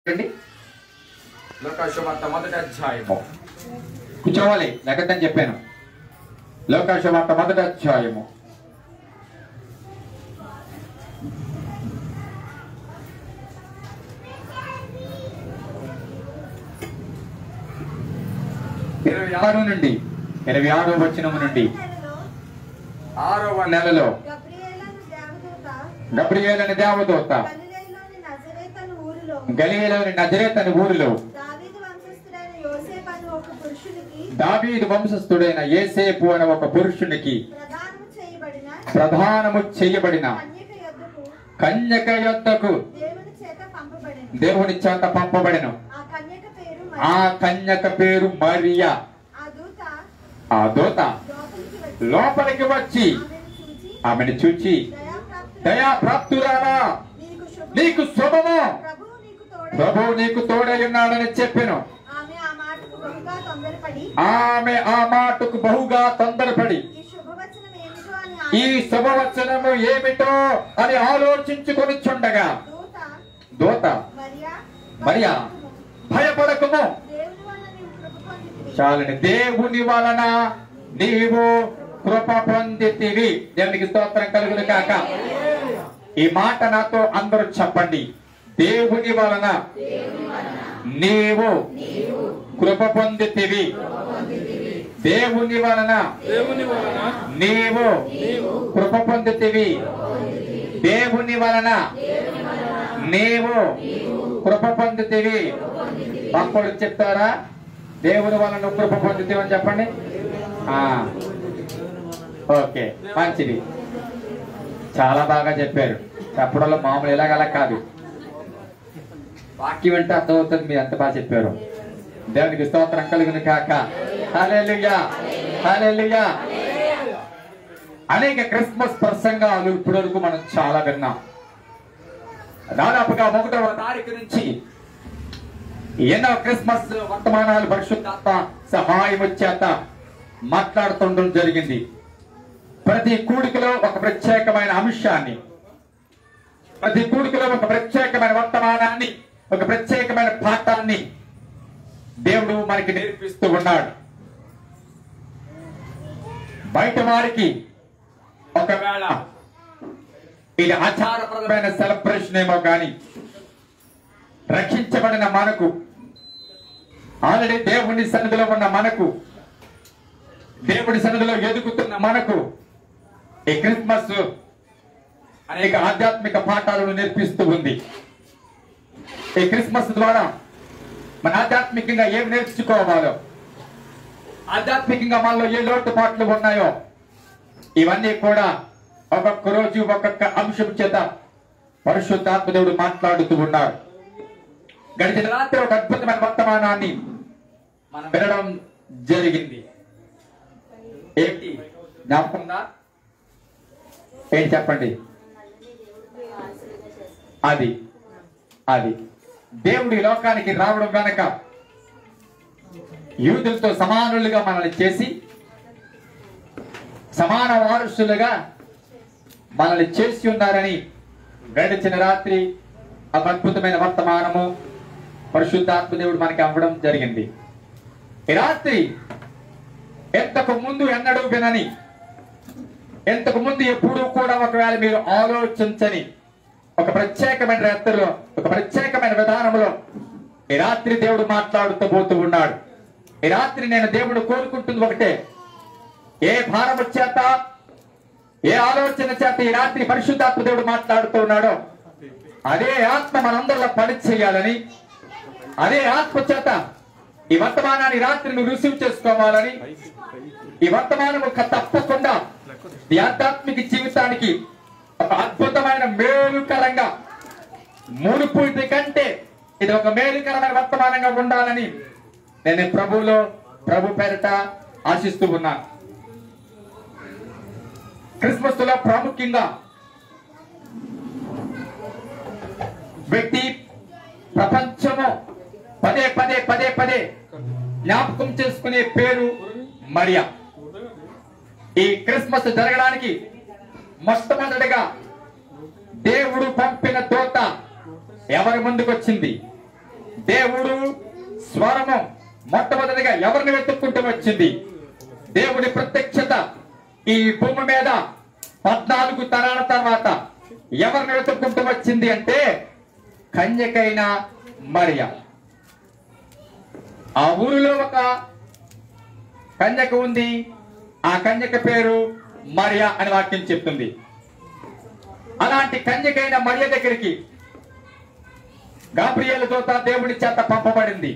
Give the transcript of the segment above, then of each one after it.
చూడండి లోకాశువార్త మొదటి అధ్యాయము కూర్చోవాలి లేకపోతే చెప్పాను లోకాశవార్త మొదటి అధ్యాయము ఇరవై ఆరు నుండి ఇరవై ఆరు వచనము నుండి ఆరవ నెలలో గబ్రియేలను దేవదూత గబ్రియేలని దేవదూత గలిలయలోని నజరేతను ఊరిలో గలియలోని నజరేతని ఊరిలో దావీదు వంశస్థుడైన యోసేపు అను ఒక పురుషునికి దావీదు వంశస్థుడైన ఏసేపు అనే ఒక పురుషునికి ప్రదానము చేయబడిన ప్రధానము చేయబడిన కన్యక యొద్దకు కన్యక యొద్దకు దేవుని చేత పంపబడిన దేవుని చేత పంపబడిన ఆ కన్యక పేరు ఆ మరియ. కన్యక పేరు మరియా ఆ దూత ఆ దూత లోపలికి వచ్చి లోపలికి వచ్చి ఆమెను చూచి ఆమెను చూచి దయాప్రాప్తురాలా, దయా ప్రాప్తురాలా నీకు శుభం. నీకు శుభము ప్రభువు నీకు తోడై ప్రభు నీకు తోడై ఉన్నాడని చెప్పాను ఆమె ఆ మాటకు బహుగా తొందరపడి ఆమె ఆ మాటకు బహుగా తొందరపడి ఈ శుభవచనం ఏమిటో అని ఈ ఆమె శుభవచనము ఏమిటో అని ఆలోచించుకొని చుండగా దూత దూత మరియా మరియా భయపడకము దేవుని వల్ల నీవు కృప పొందితివి. చాలని దేవుని వలన నీవు కృప పొందితివి దేవునికి స్తోత్రం కలుగును కాక ఈ మాట నాతో అందరూ చెప్పండి దేవుని వలన నీవు కృప పొందితివి దేవుని వలన నీవు కృప పొందితివి దేవుని వలన నీవు కృప పొందితివి పక్కడు చెప్తారా దేవుని వలన నువ్వు కృప పొందితివి అని చెప్పండి ఆ, ఓకే మంచిది చాలా బాగా చెప్పారు చెప్పడంలో మామూలు ఎలాగలా కాదు వాక్యం అంటే అర్థమవుతుంది మీరు ఎంత బాగా చెప్పారు దేవునికి స్తోత్రం కలుగును కాక హల్లెలూయా హల్లెలూయా అనేక క్రిస్మస్ ప్రసంగాలు ఇప్పటి వరకు మనం చాలా విన్నాం దాదాపుగా ఒకటవ తారీఖు నుంచి ఎన్నో క్రిస్మస్ వర్తమానాలు పరిశుద్ధాత్మ సహాయం చేత మాట్లాడుతుండడం జరిగింది ప్రతి కూడికలో ఒక ప్రత్యేకమైన అంశాన్ని ప్రతి కూడికలో ఒక ప్రత్యేకమైన వర్తమానాన్ని ఒక ప్రత్యేకమైన పాఠాన్ని దేవుడు మనకి నేర్పిస్తూ ఉన్నాడు బయట వారికి ఒకవేళ ఇది ఆచారప్రదమైన సెలబ్రేషన్ ఏమో కానీ రక్షించబడిన మనకు ఆల్రెడీ దేవుని సన్నిధిలో ఉన్న మనకు దేవుడి సన్నిధిలో ఎదుగుతున్న మనకు ఈ క్రిస్మస్ అనేక ఆధ్యాత్మిక పాఠాలను నేర్పిస్తూ ఉంది ఈ క్రిస్మస్ ద్వారా మన ఆధ్యాత్మికంగా ఏం నేర్చుకోవాలో ఆధ్యాత్మికంగా మనలో ఏ లోటుపాట్లు ఉన్నాయో ఇవన్నీ కూడా ఒక్కొక్క రోజు ఒక్కొక్క అంశం చేత పరిశుద్ధాత్మ దేవుడు మాట్లాడుతూ ఉన్నారు గడిచిన రాత్రి ఒక అద్భుతమైన వర్తమానాన్ని మనం వినడం జరిగింది ఏంటి జ్ఞాపకం ఉందా ఏంటి చెప్పండి అది అది దేవుడి లోకానికి రావడం గనక యూదులతో సమానులుగా మనల్ని చేసి సమాన వారసులుగా మనల్ని చేసి ఉన్నారని గడిచిన రాత్రి ఒక అద్భుతమైన వర్తమానము పరిశుద్ధాత్మ దేవుడు మనకి అవ్వడం జరిగింది ఈ రాత్రి ఎంతకు ముందు ఎన్నడూ వినని ఎంతకు ముందు ఎప్పుడూ కూడా ఒకవేళ మీరు ఆలోచించని ఒక ప్రత్యేకమైన రాత్రిలో ఒక ప్రత్యేకమైన విధానంలో ఈ రాత్రి దేవుడు మాట్లాడుతూ పోతూ ఉన్నాడు ఈ రాత్రి నేను దేవుడు కోరుకుంటుంది ఒకటే ఏ భారము చేత ఏ ఆలోచన చేత ఈ రాత్రి పరిశుద్ధాత్మ దేవుడు మాట్లాడుతూ ఉన్నాడో అదే ఆత్మ మనందరిలో పని చేయాలని అదే ఆత్మ చేత ఈ వర్తమానాన్ని రాత్రి నువ్వు రిసీవ్ చేసుకోవాలని ఈ వర్తమానం ఒక తప్పకుండా ఈ ఆధ్యాత్మిక జీవితానికి ఒక అద్భుతమైన మేలుకరంగా మునుపు కంటే ఇది ఒక మేలుకరమైన వర్తమానంగా ఉండాలని నేను ప్రభువులో ప్రభు పేరిట ఆశిస్తూ ఉన్నాను క్రిస్మస్ లో ప్రాముఖ్యంగా వ్యక్తి ప్రపంచము పదే పదే పదే పదే జ్ఞాపకం చేసుకునే పేరు మరియా ఈ క్రిస్మస్ జరగడానికి మొట్టమొదటిగా దేవుడు పంపిన దూత ఎవరి ముందుకు వచ్చింది దేవుడు స్వరము మొట్టమొదటిగా ఎవరిని వెతుక్కుంటూ వచ్చింది దేవుడి ప్రత్యక్షత ఈ భూమి మీద పద్నాలుగు తరాల తర్వాత ఎవరిని వెతుక్కుంటూ వచ్చింది అంటే కన్యకైన మరియ ఆ ఊరిలో ఒక కన్యక ఉంది ఆ కన్యక పేరు మరియ అని వాక్యం చెప్తుంది అలాంటి కన్యకైన మరియ దగ్గరికి గాబ్రియేలు దూత దేవుడి చేత పంపబడింది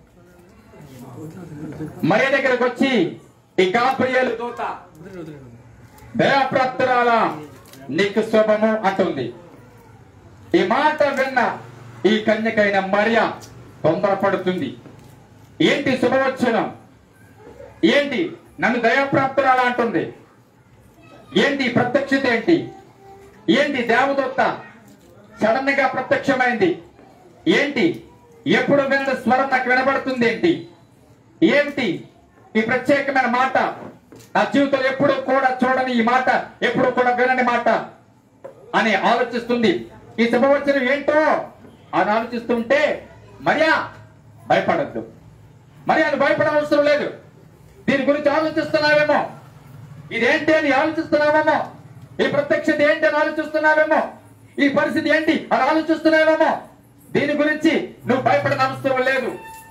మరియ దగ్గరకు వచ్చి ఈ గాబ్రియేలు దూత దయాప్రాప్తురాల నీకు శుభము అంటుంది ఈ మాట విన్న ఈ కన్యకైన మరియ తొందరపడుతుంది ఏంటి శుభవచనం ఏంటి నన్ను దయాప్రాప్తురాల అంటుంది ఏంటి ప్రత్యక్షత ఏంటి ఏంటి దేవదత్త సడన్ గా ప్రత్యక్షమైంది ఏంటి ఎప్పుడు విన్న స్వరం నాకు వినబడుతుంది ఏంటి ఏంటి ఈ ప్రత్యేకమైన మాట నా జీవితంలో ఎప్పుడు కూడా చూడని ఈ మాట ఎప్పుడు కూడా వినని మాట అని ఆలోచిస్తుంది ఈ శుభవచనం ఏంటో అని ఆలోచిస్తుంటే మరియా భయపడద్దు మరి అది భయపడవసరం లేదు దీని గురించి ఆలోచిస్తున్నావేమో ఇదేంటి అని ఆలోచిస్తున్నావేమో ఈ ప్రత్యక్షత ఏంటి అని ఆలోచిస్తున్నావేమో ఈ పరిస్థితి ఏంటి అని ఆలోచిస్తున్నావేమో దీని గురించి నువ్వు భయపడిన అవసరం లేదు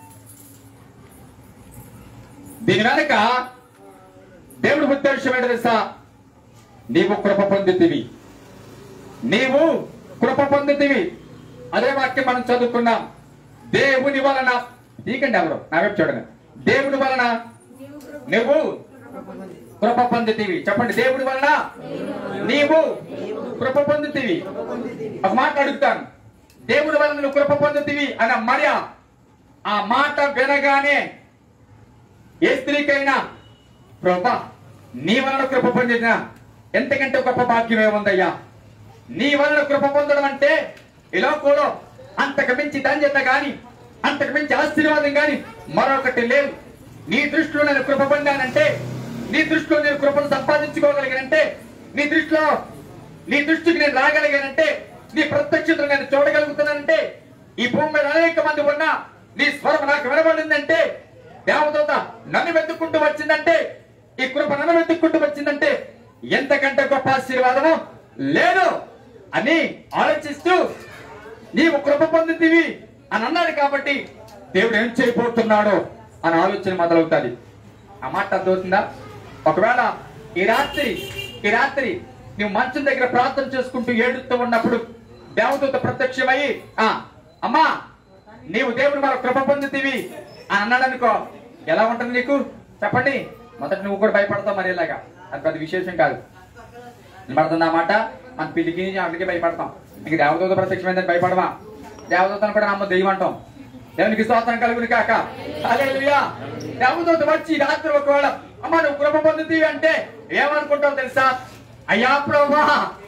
దీని వెనక దేవుడి ఉద్దేశం ఏంటి తెలుసా నీవు కృప పొందితివి నీవు కృప పొందితివి అదే వాక్యం మనం చదువుకున్నాం దేవుని వలన తీకండి ఎవరు నా వైపు చూడండి దేవుని వలన నువ్వు కృప పొందితివి చెప్పండి దేవుడి వలన నీవు కృప పొందితివి ఒక మాట అడుగుతాను దేవుడి వలన నువ్వు కృప పొందితివి అన్న మరియ ఆ మాట వినగానే ఏ స్త్రీకైనా ప్రభా నీ వలన కృప పొందిన ఎంతకంటే గొప్ప భాగ్యం ఏముందయ్యా నీ వలన కృప పొందడం అంటే ఈ లోకంలో అంతకు మించి ధన్యత గాని అంతకు మించి ఆశీర్వాదం గాని మరొకటి లేదు నీ దృష్టిలో నేను కృప పొందానంటే నీ దృష్టిలో నేను కృపను సంపాదించుకోగలిగానంటే నీ దృష్టిలో నీ దృష్టికి నేను రాగలిగానంటే నీ ప్రత్యక్షతను నేను చూడగలుగుతున్నానంటే ఈ భూమి మీద అనేక మంది ఉన్నా నీ స్వరం నాకు వినబడిందంటే దేవదూత నన్ను వెతుక్కుంటూ వచ్చిందంటే ఈ కృప నన్ను వెతుక్కుంటూ వచ్చిందంటే ఎంతకంటే గొప్ప ఆశీర్వాదము లేదు అని ఆలోచిస్తూ నీవు కృప పొందితివి అని అన్నాడు కాబట్టి దేవుడు ఏం చేయబోతున్నాడో అని ఆలోచన మొదలవుతుంది ఆ మాట అర్థమవుతుందా ఒకవేళ ఈ రాత్రి ఈ రాత్రి నువ్వు మంచం దగ్గర ప్రార్థన చేసుకుంటూ ఏడుస్తూ ఉన్నప్పుడు దేవదూత ప్రత్యక్షమయ్యి ఆ అమ్మా నీవు దేవుడు మన కృప పొందితివి అని అన్నాడు అనుకో ఎలా ఉంటుంది నీకు చెప్పండి మొదట నువ్వు కూడా భయపడతావు మరి ఇలాగా అది పెద్ద విశేషం కాదు వినపడుతుంది ఆ మాట మన పిల్లికి అక్కడికి భయపడతాం నీకు దేవదూత ప్రత్యక్షమైందని భయపడమా దేవదూతను కూడా నమ్మ దెయ్యం అంటాం దేవునికి స్తోత్రం కలుగుని కాక హల్లెలూయా దేవదూత వచ్చి ఈ రాత్రి ఒకవేళ అమ్మ నువ్వు కృప పొందుతీవి అంటే ఏమనుకుంటావు తెలుసా అయ్యా ప్రభా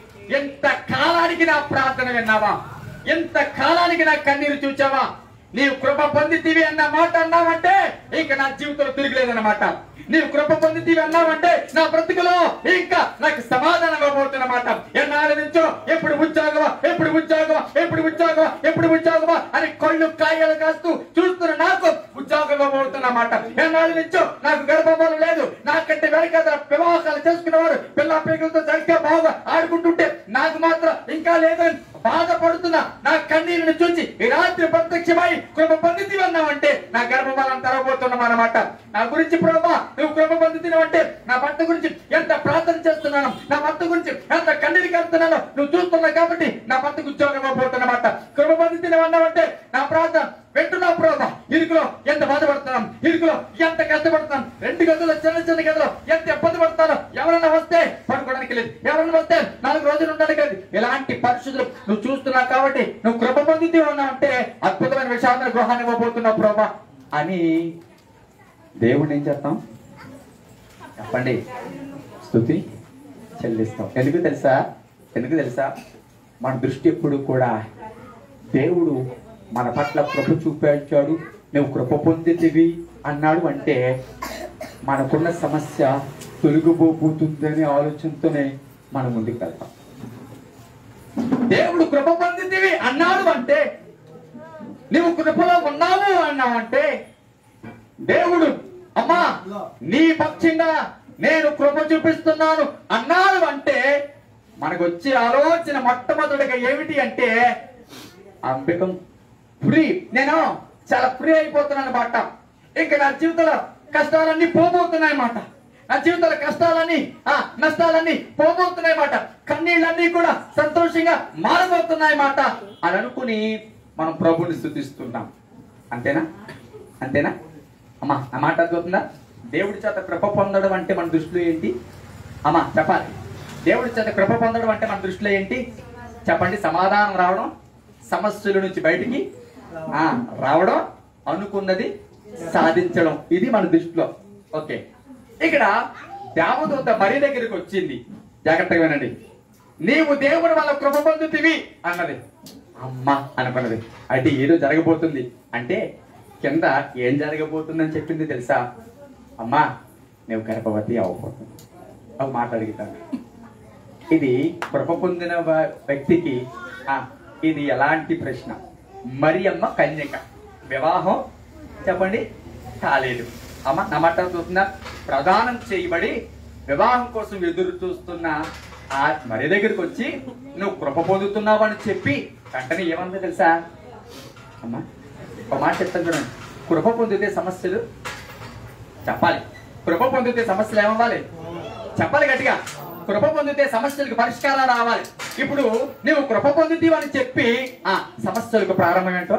ఎంత కాలానికి నా ప్రార్థన విన్నావా ఎంత కాలానికి నా కన్నీరు చూచావా నీవు కృప పొందితీవి అన్న మాట అన్నావంటే ఇక నా జీవితంలో తిరిగిలేదన్నమాట నీవు కృప పొందితీవి అన్నావంటే నా బ్రతుకులో ఇంకా నాకు సమాధానం ఇవ్వబోతున్నమాట ఎన్నాళ్ళ నుంచో ఎప్పుడు ఉద్యోగమా ఎప్పుడు ఉద్యోగమా ఎప్పుడు ఉద్యోగమా ఎప్పుడు ఉద్యోగమా అని కళ్ళు కాయలు కాస్తూ చూస్తున్న నాకు ఉద్యోగం ఇవ్వబోతున్నమాట ఎన్నాళ్ళ నుంచో నాకు గర్భఫలం లేదు నాకంటే వెనక వివాహాలు చేసుకున్నవారు పిల్ల పేగులతో సరిగ్గా బాగా ఆడుకుంటుంటే నాకు మాత్రం ఇంకా లేదని బాధపడుతున్నా నా కన్నీరుని చూసి ఈ రాత్రి ప్రత్యక్షమై కృప పొందితివి అన్నావంటే నా గర్భఫలం తరబోతున్నాం అన్నమాట నా గురించి ప్రభా నువ్వు కృప పొందితినవంటే నా భర్త గురించి ఎంత ప్రార్థన చేస్తున్నాను నా భర్త గురించి ఎంత కన్నీరు కడుతున్నాను నువ్వు చూస్తున్నావు కాబట్టి నా భర్తకు ఉద్యోగం ఇవ్వబోతున్నమాట కృప పొందితినవన్నావంటే నా ప్రార్థన వింటున్నావు ప్రభా ఇరుకులో ఎంత బాధపడుతున్నాం ఇరుకులో ఎంత కష్టపడుతున్నాం రెండు గదులు చిన్న చిన్న గదులు ఎంత ఇబ్బంది పడుతున్నాను ఎవరన్నా వస్తే పడుకోవడానికి లేదు ఎవరన్నా వస్తే నాలుగు రోజులు ఉండడానికి లేదు ఇలాంటి పరిస్థితులు నువ్వు చూస్తున్నావు కాబట్టి నువ్వు కృప పొందితే ఉన్నావు అంటే అద్భుతమైన విషయాలను గృహాన్ని ఇవ్వబోతున్నావు ప్రభా అని దేవుడిని ఏం చేస్తాం చెప్పండి స్థుతి చెల్లిస్తాం ఎందుకు తెలుసా ఎందుకు తెలుసా మన దృష్టి ఎప్పుడు కూడా దేవుడు మన పట్ల కృప చూపించాడు నువ్వు కృప పొందితివి అన్నాడు అంటే మనకున్న సమస్య తొలగిపోతుందనే ఆలోచనతోనే మనం ముందుకు వెళ్తాం దేవుడు కృప పొందితివి అన్నాడు అంటే నీవు కృపలో ఉన్నావు అన్నావంటే దేవుడు అమ్మా నీ పక్షంగా నేను కృప చూపిస్తున్నాను అన్నాడు అంటే మనకు వచ్చే ఆలోచన మొట్టమొదటిగా ఏమిటి అంటే అంబికం ఫ్రీ నేను చాలా ఫ్రీ అయిపోతున్నాను అనమాట ఇంకా నా జీవితంలో కష్టాలన్నీ పోబోతున్నాయి అన్నమాట నా జీవితంలో కష్టాలన్నీ ఆ నష్టాలన్నీ పోబోతున్నాయి అన్నమాట కన్నీళ్ళన్నీ కూడా సంతోషంగా మారబోతున్నాయి అన్నమాట అని అనుకుని మనం ప్రభుని స్థుతిస్తున్నాం అంతేనా అంతేనా అమ్మా ఆ మాట అర్థమవుతుందా దేవుడి చేత కృప పొందడం అంటే మన దృష్టిలో ఏంటి అమ్మా చెప్పాలి దేవుడి చేత కృప పొందడం అంటే మన దృష్టిలో ఏంటి చెప్పండి సమాధానం రావడం సమస్యల నుంచి బయటికి ఆ రావడం అనుకున్నది సాధించడం ఇది మన దృష్టిలో ఓకే ఇక్కడ దేవదూత మరి దగ్గరికి వచ్చింది జాగ్రత్తగా వినండి నీవు దేవుడి వల్ల కృప పొందుతివి అన్నది అమ్మ అనుకున్నది అయితే ఏదో జరగబోతుంది అంటే కింద ఏం జరగబోతుందని చెప్పింది తెలుసా అమ్మా నువ్వు గర్భవతి అవ్వబోతుంది ఒక మాట అడుగుతాను ఇది కృప పొందిన వ- వ్యక్తికి ఆ, ఇది ఎలాంటి ప్రశ్న మరి అమ్మ కన్యక వివాహం చెప్పండి కాలేదు అమ్మ నా మాట చూస్తున్నా ప్రదానం చేయబడి వివాహం కోసం ఎదురు చూస్తున్న ఆ మరి దగ్గరికి వచ్చి నువ్వు కృప పొందుతున్నావు అని చెప్పి వెంటనే ఏమందో తెలుసా అమ్మా ఒక మాట చెప్తాను చూడండి కృప పొందితే సమస్యలు చెప్పాలి కృప పొందితే సమస్యలు ఏమవ్వాలి చెప్పాలి గట్టిగా కృప పొందితే సమస్యలకు పరిష్కారం రావాలి ఇప్పుడు నువ్వు కృప పొందుతీవని చెప్పి ఆ సమస్యలకు ప్రారంభం ఏంటో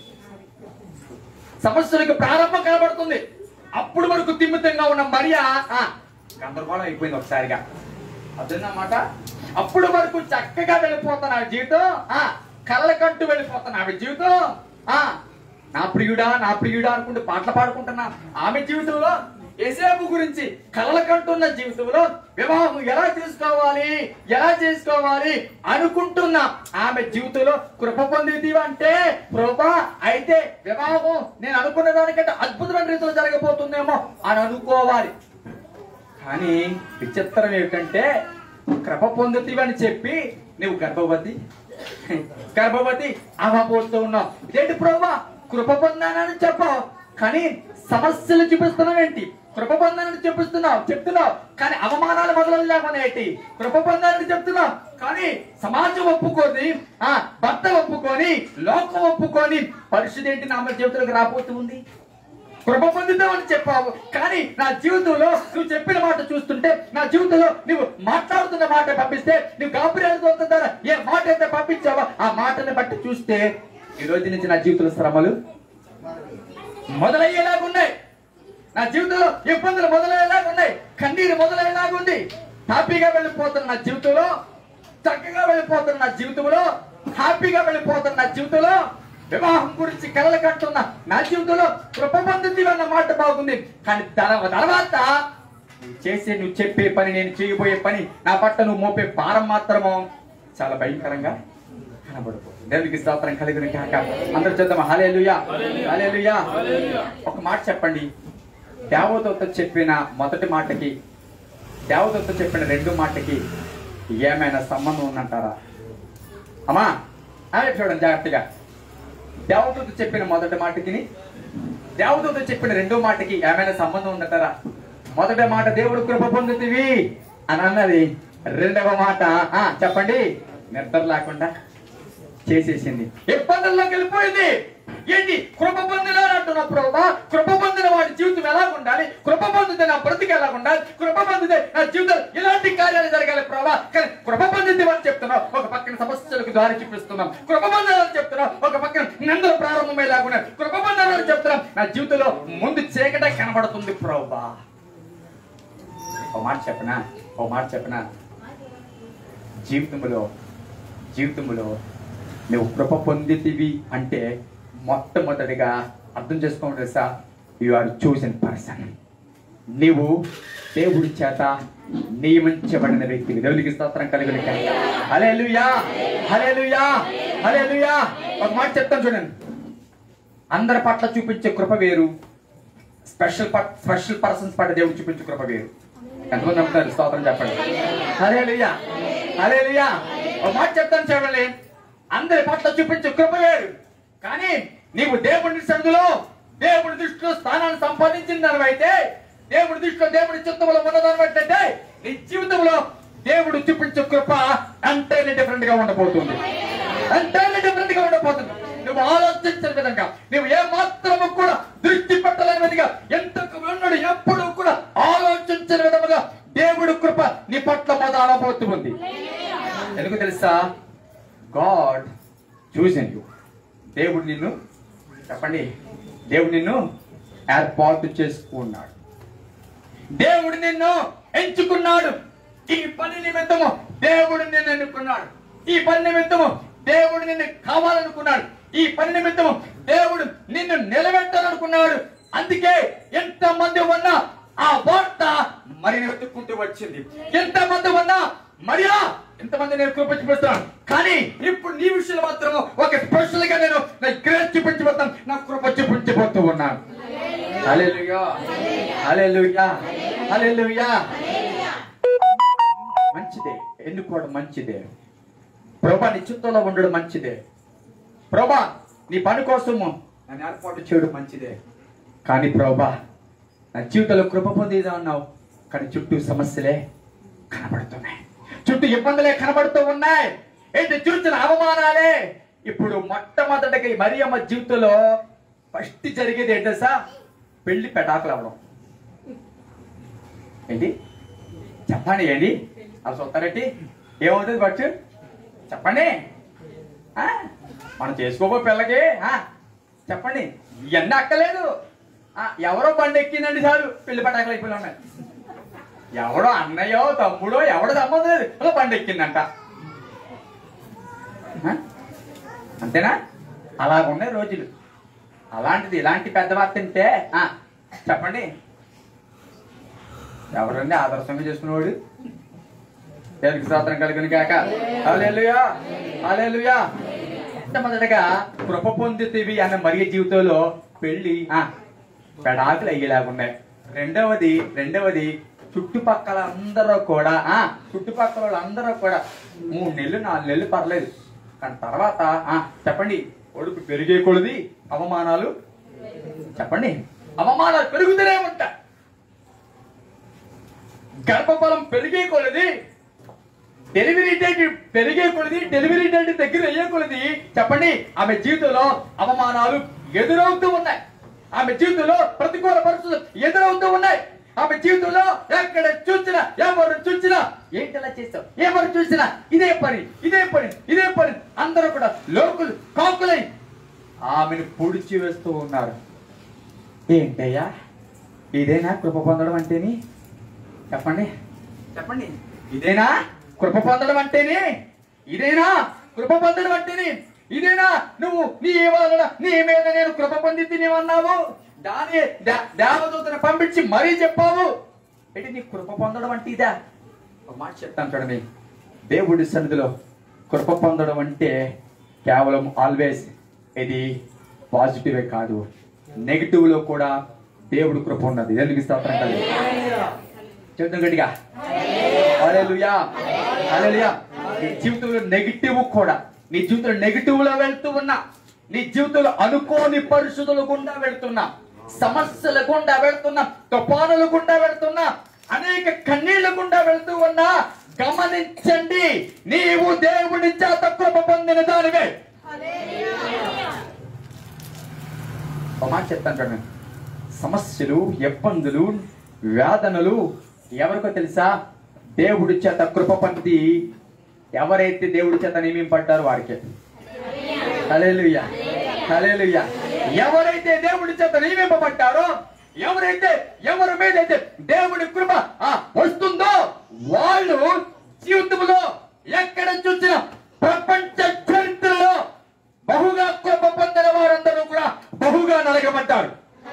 సమస్యలకు ప్రారంభం కనబడుతుంది అప్పుడు వరకు తిమ్మితంగా ఉన్న మరియా ఆ, గందరగోళం అయిపోయింది ఒకసారిగా అదన్నమాట అప్పుడు వరకు చక్కగా వెళ్ళిపోతున్న ఆవిడ జీవితం ఆ కళ్ళకంటూ వెళ్ళిపోతున్న ఆవిడ జీవితం ఆ నా ప్రియుడా నా ప్రియుడా అనుకుంటూ పాటలు పాడుకుంటున్నా ఆమె జీవితంలో ఏసేపు గురించి కళ్ళకంటున్న జీవితంలో వివాహం ఎలా చేసుకోవాలి ఎలా చేసుకోవాలి అనుకుంటున్న ఆమె జీవితంలో కృప పొందింది అంటే ప్రభా అయితే వివాహం నేను అనుకున్న దానికంటే అద్భుతమైన రీతిలో జరగబోతుందేమో అని అనుకోవాలి కానీ విచిత్రం ఏమిటంటే కృప పొందుతీవని చెప్పి నువ్వు గర్భవతి గర్భవతి అవ్వబోతూ ఉన్నావు ఏంటి ప్రభా కృప పొందానని చెప్పావు కానీ సమస్యలు చూపిస్తున్నావు ఏంటి కృప పొందానని చూపిస్తున్నావు చెప్తున్నావు కానీ అవమానాలు మొదలు లేకుండా ఏంటి కృప పొందానని చెప్తున్నావు కానీ సమాజం ఒప్పుకొని ఆ భర్త ఒప్పుకొని లోకం ఒప్పుకొని పరిస్థితి ఏంటి నా జీవితంలోకి రాబోతూ ఉంది కృప పొందుతామని చెప్పావు కానీ నా జీవితంలో నువ్వు చెప్పిన మాట చూస్తుంటే నా జీవితంలో నువ్వు మాట్లాడుతున్న మాట పంపిస్తే నువ్వు గాబరియాలతో ద్వారా ఏ మాట అయితే పంపించావో ఆ మాటని బట్టి చూస్తే ఈ రోజు నుంచి నా జీవితంలో శ్రమలు మొదలయ్యేలాగున్నాయి నా జీవితంలో ఇబ్బందులు మొదలయ్యేలాగున్నాయి కన్నీరు మొదలయ్యేలాగుంది హ్యాపీగా వెళ్ళిపోతున్న నా జీవితంలో చక్కగా వెళ్ళిపోతున్న నా జీవితంలో హ్యాపీగా వెళ్ళిపోతున్న నా జీవితంలో వివాహం గురించి కలలు కంటున్న నా జీవితంలో కృప పొందింది అన్న మాట బాగుంది కానీ తర్వా- తర్వాత నువ్వు చేసే నువ్వు చెప్పే పని నేను చేయబోయే పని నా పట్ల నువ్వు మోపే భారం మాత్రము చాలా భయంకరంగా కనబడిపోతుంది దేవునికి స్తోత్రం కలిగిన కాక అందరు చేద్దాం హలేలుయా హలేలుయా ఒక మాట చెప్పండి దేవదత్త చెప్పిన మొదటి మాటకి దేవదత్త చెప్పిన రెండు మాటకి ఏమైనా సంబంధం ఉందంటారా అమ్మా అదే చూడండి జాగ్రత్తగా దేవదూత చెప్పిన మొదటి మాటకి దేవదూత చెప్పిన రెండో మాటకి ఏమైనా సంబంధం ఉందంటారా మొదటి మాట దేవుడు కృప పొందుతీవి అని అన్నది రెండవ మాట ఆ చెప్పండి నిద్ర లేకుండా చేసేసింది ఇబ్బందుల్లోకి వెళ్ళిపోయింది ఏంటి కృప పొందిన అంటున్న ప్రభా కృప పొందిన వాడి జీవితం ఎలా ఉండాలి కృప పొందితే నా బ్రతికి ఎలా ఉండాలి కృప పొందితే నా జీవితం ఇలాంటి కార్యాలు జరగాలి ప్రభా కానీ కృప పొందింది అని చెప్తున్నావు ఒక పక్కన సమస్యలకు దారి చూపిస్తున్నాం కృప పొందాలని చెప్తున్నావు ఒక పక్కన నిందలు ప్రారంభమయ్యేలాగున్నా కృప పొందాలని చెప్తున్నాం నా జీవితంలో ముందు చీకటే కనబడుతుంది ప్రభా ఓ మాట చెప్పనా ఓ మాట చెప్పనా జీవితంలో జీవితంలో నువ్వు కృప పొందితివి అంటే మొట్టమొదటిగా అర్థం చేసుకోండి తెలుసా యు ఆర్ చూసిన పర్సన్ నీవు దేవుడి చేత నియమించబడిన వ్యక్తివి దేవునికి స్తోత్రం కలిగిన హలేలుయా హలేలుయా హలేలుయా ఒక మాట చెప్తాను చూడండి అందరి పట్ల చూపించే కృప వేరు స్పెషల్ స్పెషల్ పర్సన్స్ పట్ల దేవుడు చూపించే కృప వేరు ఎంతమంది నమ్ముతారు స్తోత్రం చెప్పండి హలేలుయా హలేలుయా ఒక మాట చెప్తాను చూడండి అందరి పట్ల చూపించే కృప వేరు కానీ నీవు దేవుని సన్నిధిలో దేవుడి దృష్టిలో స్థానాన్ని సంపాదించిన అయితే దేవుడి దృష్టిలో దేవుడి చిత్తంలో ఉన్నదన్నట్టయితే నీ జీవితంలో దేవుడు చూపించే కృప ఎంటైర్లీ డిఫరెంట్ గా ఉండబోతుంది ఎంటైర్లీ డిఫరెంట్ గా ఉండబోతుంది నువ్వు ఆలోచించిన విధంగా నువ్వు ఏ మాత్రము కూడా దృష్టి పెట్టలేని విధంగా ఎంతకు ఉన్నాడు ఎప్పుడు కూడా ఆలోచించిన విధముగా దేవుడు కృప నీ పట్ల మొదలబోతుంది ఎందుకు తెలుసా గాడ్ చూసిన యూ దేవుడు నిన్ను చెప్పండి దేవుడు నిన్ను ఏర్పాటు చేసుకున్నాడు దేవుడు నిన్ను ఎంచుకున్నాడు ఈ పని నిమిత్తము దేవుడు నిన్ను ఎన్నుకున్నాడు ఈ పని నిమిత్తము దేవుడు నిన్ను కావాలనుకున్నాడు ఈ పని నిమిత్తము దేవుడు నిన్ను నిలబెట్టాలనుకున్నాడు అందుకే ఎంత మంది ఉన్నా ఆ వార్త మరి వెతుక్కుంటూ వచ్చింది ఎంత మంది ఉన్నా మరియా ఎంతమంది నేను కృప చూపిస్తాను కానీ ఇప్పుడు నీ విషయంలో మాత్రము ఒక స్పెషల్ గా నేను నా గ్రేస్ చూపించబోతాను నా కృప చూపించబోతూ ఉన్నాను హల్లెలూయా హల్లెలూయా హల్లెలూయా మంచిదే ఎన్నుకోవడం మంచిదే ప్రభా నీ చిత్తంలో ఉండడం మంచిదే ప్రభా నీ పని కోసము నన్ను ఏర్పాటు చేయడం మంచిదే కానీ ప్రభా నా జీవితంలో కృప పొందేదా అన్నావు కానీ చుట్టూ సమస్యలే కనబడుతున్నాయి చుట్టూ ఇబ్బందులే కనబడుతూ ఉన్నాయి ఏంటి చూసిన అవమానాలే ఇప్పుడు మొట్టమొదటిగా ఈ మరియమ్మ జీవితంలో ఫస్ట్ జరిగేది ఏంటో సా పెళ్లి పెటాకులు అవడం ఏంటి చెప్పండి ఏంటి అలా చూస్తారేంటి ఏమవుతుంది బట్ చెప్పండి ఆ? మనం చేసుకోబో పిల్లకి ఆ? చెప్పండి ఇవన్నీ అక్కలేదు ఆ, ఎవరో బండి ఎక్కిందండి చాలు పెళ్లి పటాకులు అయిపోయి ఉన్నాయి ఎవడో అన్నయ్యో తమ్ముడో ఎవడో సంబంధం లేదు ఏదో బండి ఎక్కిందంట ఆ? అంతేనా అలా ఉన్నాయి రోజులు అలాంటిది ఇలాంటి పెద్ద వార్త తింటే ఆ, చెప్పండి ఎవరండి ఆదర్శంగా చేసుకునేవాడు దేవునికి స్తోత్రం కలుగును కాక హల్లెలూయా హల్లెలూయా మొదటగా కృప పొందుతీవి అన్న మరియ జీవితంలో పెళ్లి ఆ పెడాకులు అయ్యేలాగున్నాయి రెండవది రెండవది చుట్టుపక్కల అందరూ కూడా ఆ చుట్టుపక్కల వాళ్ళందరూ కూడా మూడు నెలలు నాలుగు నెలలు పర్లేదు కానీ తర్వాత ఆ చెప్పండి కొడుకు పెరిగే కొలది అవమానాలు చెప్పండి అవమానాలు పెరుగుతూనే ఉంటాయి గర్భఫలం పెరిగే కొలది డెలివరీ డేట్ పెరిగే కొలది డెలివరీ డేట్ దగ్గర అయ్యే కొలది చెప్పండి ఆమె జీవితంలో అవమానాలు ఎదురవుతూ ఉన్నాయి ఆమె జీవితంలో ప్రతికూల పరిస్థితులు ఎదురవుతూ ఉన్నాయి ఆమె జీవితంలో ఎక్కడ చూసినా ఎవరు చూసినా ఏంటలా చేస్తావు ఎవరు చూసినా ఇదే పని ఇదే పని ఇదే పని అందరూ కూడా లోకులు కాకులై ఆమెను పొడిచి వేస్తూ ఉన్నారు ఏంటయ్యా ఇదేనా కృప పొందడం అంటేని చెప్పండి చెప్పండి ఇదేనా కృప పొందడం అంటేనే ఇదేనా కృప పొందడం అంటేనే ఇదేనా నువ్వు నీ వలన నీ మీద నేను కృప పొంది తినేవన్నావు దాని దే- దేవదూతను పంపించి మరీ చెప్పావు ఏంటి నీ కృప పొందడం అంటే ఇదా ఒక మాట చెప్తాను చూడండి దేవుడి సన్నిధిలో కృప పొందడం అంటే కేవలం ఆల్వేస్ ఇది పాజిటివే కాదు నెగిటివ్ లో కూడా దేవుడు కృప ఉన్నది ఎందుకు స్తోత్రం కలిగి చెప్తాం గట్టిగా హల్లెలూయా హల్లెలూయా నీ జీవితంలో నెగిటివ్ కూడా నీ జీవితంలో నెగిటివ్ లో వెళ్తూ ఉన్నా నీ జీవితంలో అనుకోని పరిస్థితులు గుండా వెళ్తున్నా సమస్యల గుండా వెళ్తున్నా తుఫానుల గుండా వెళ్తున్నా అనేక కన్నీళ్ల గుండా వెళ్తూ ఉన్నా గమనించండి నీవు దేవుడి చేత కృప పొందిన దానివే ఒక మాట చెప్తాను చూడండి సమస్యలు ఇబ్బందులు వేదనలు ఎవరికో తెలుసా దేవుడి చేత కృప పొంది ఎవరైతే దేవుడి చేత నియమింపడ్డారో వారికే హల్లెలూయా హల్లెలూయా ఎవరైతే దేవుడి చేత నియమింపబడ్డారో ఎవరైతే ఎవరి మీద అయితే దేవుడి కృప ఆ, వస్తుందో వాళ్ళు జీవితంలో ఎక్కడ చూసినా ప్రపంచ చరిత్రలో బహుగా కృప పొందిన వారందరూ కూడా బహుగా నలగబడ్డారు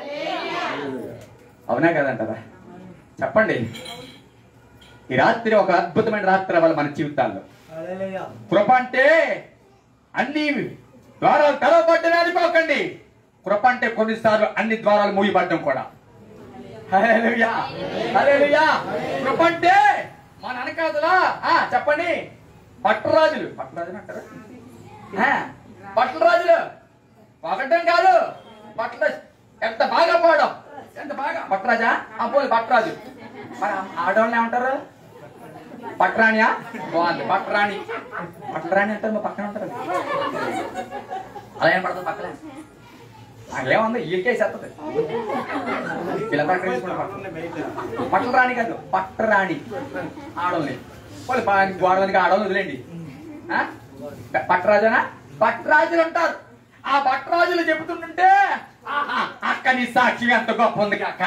అవునా కదంటారా చెప్పండి ఈ రాత్రి ఒక అద్భుతమైన రాత్రి అవ్వాలి మన జీవితాల్లో కృప అంటే అన్ని ద్వారాలు తెరవబడ్డని అనుకోకండి కృప అంటే కొన్నిసార్లు అన్ని ద్వారాలు మూయబడ్డం కూడా హల్లెలూయా హల్లెలూయా కృప అంటే మన అనకాదులా ఆ చెప్పండి పట్టరాజులు పట్టరాజులు అంటారా ఆ, పట్టరాజులు పొగటం కాదు పట్ల ఎంత బాగా పోవడం ఎంత బాగా పట్రాజా ఆ పోలి పట్రాజు మరి ఆడవాళ్ళని ఏమంటారు పట్రాణియా బాగుంది పట్రాణి పట్రాణి అంటారు మా పక్కన ఉంటారు అలా ఏం పడుతుంది పక్కన అట్లేముంది ఈకేసేస్తుంది ఇలా పక్కన తీసుకుంటాం పట్టరాణి కాదు పట్టరాణి ఆడవాళ్ళని వాళ్ళు గోడవనికి ఆడవాళ్ళు వదిలేండి ఆ? పట్టరాజునా పట్టరాజులు ఉంటారు ఆ పట్టరాజులు చెబుతుంటుంటే ఆహా, అక్క నీ సాక్షి ఎంత గొప్ప ఉంది అక్క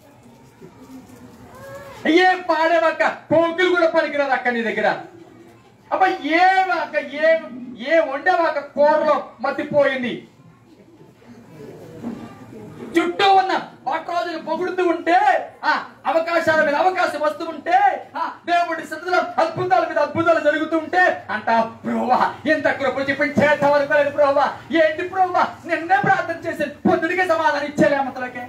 ఏం పాడేవక్క కోకిలు కూడా పనికిరాదు అక్క నీ దగ్గర అబ్బా ఏం అక్క ఏం ఏ వండేవాక కూరలో మతిపోయింది చుట్టూ ఉన్న పట్టరాజులు పొగుడుతూ ఉంటే ఆ అవకాశాల మీద అవకాశం వస్తూ ఉంటే ఆ దేవుడి సన్నిధిలో అద్భుతాల మీద అద్భుతాలు జరుగుతూ ఉంటే అంటా ప్రోవా ఎంత కృప చెప్పి చేత వరకు లేదు ప్రోవా ఏంటి ప్రోవా నిన్నే ప్రార్థన చేసి పొద్దుడికే సమాధానం ఇచ్చేలేమతలకే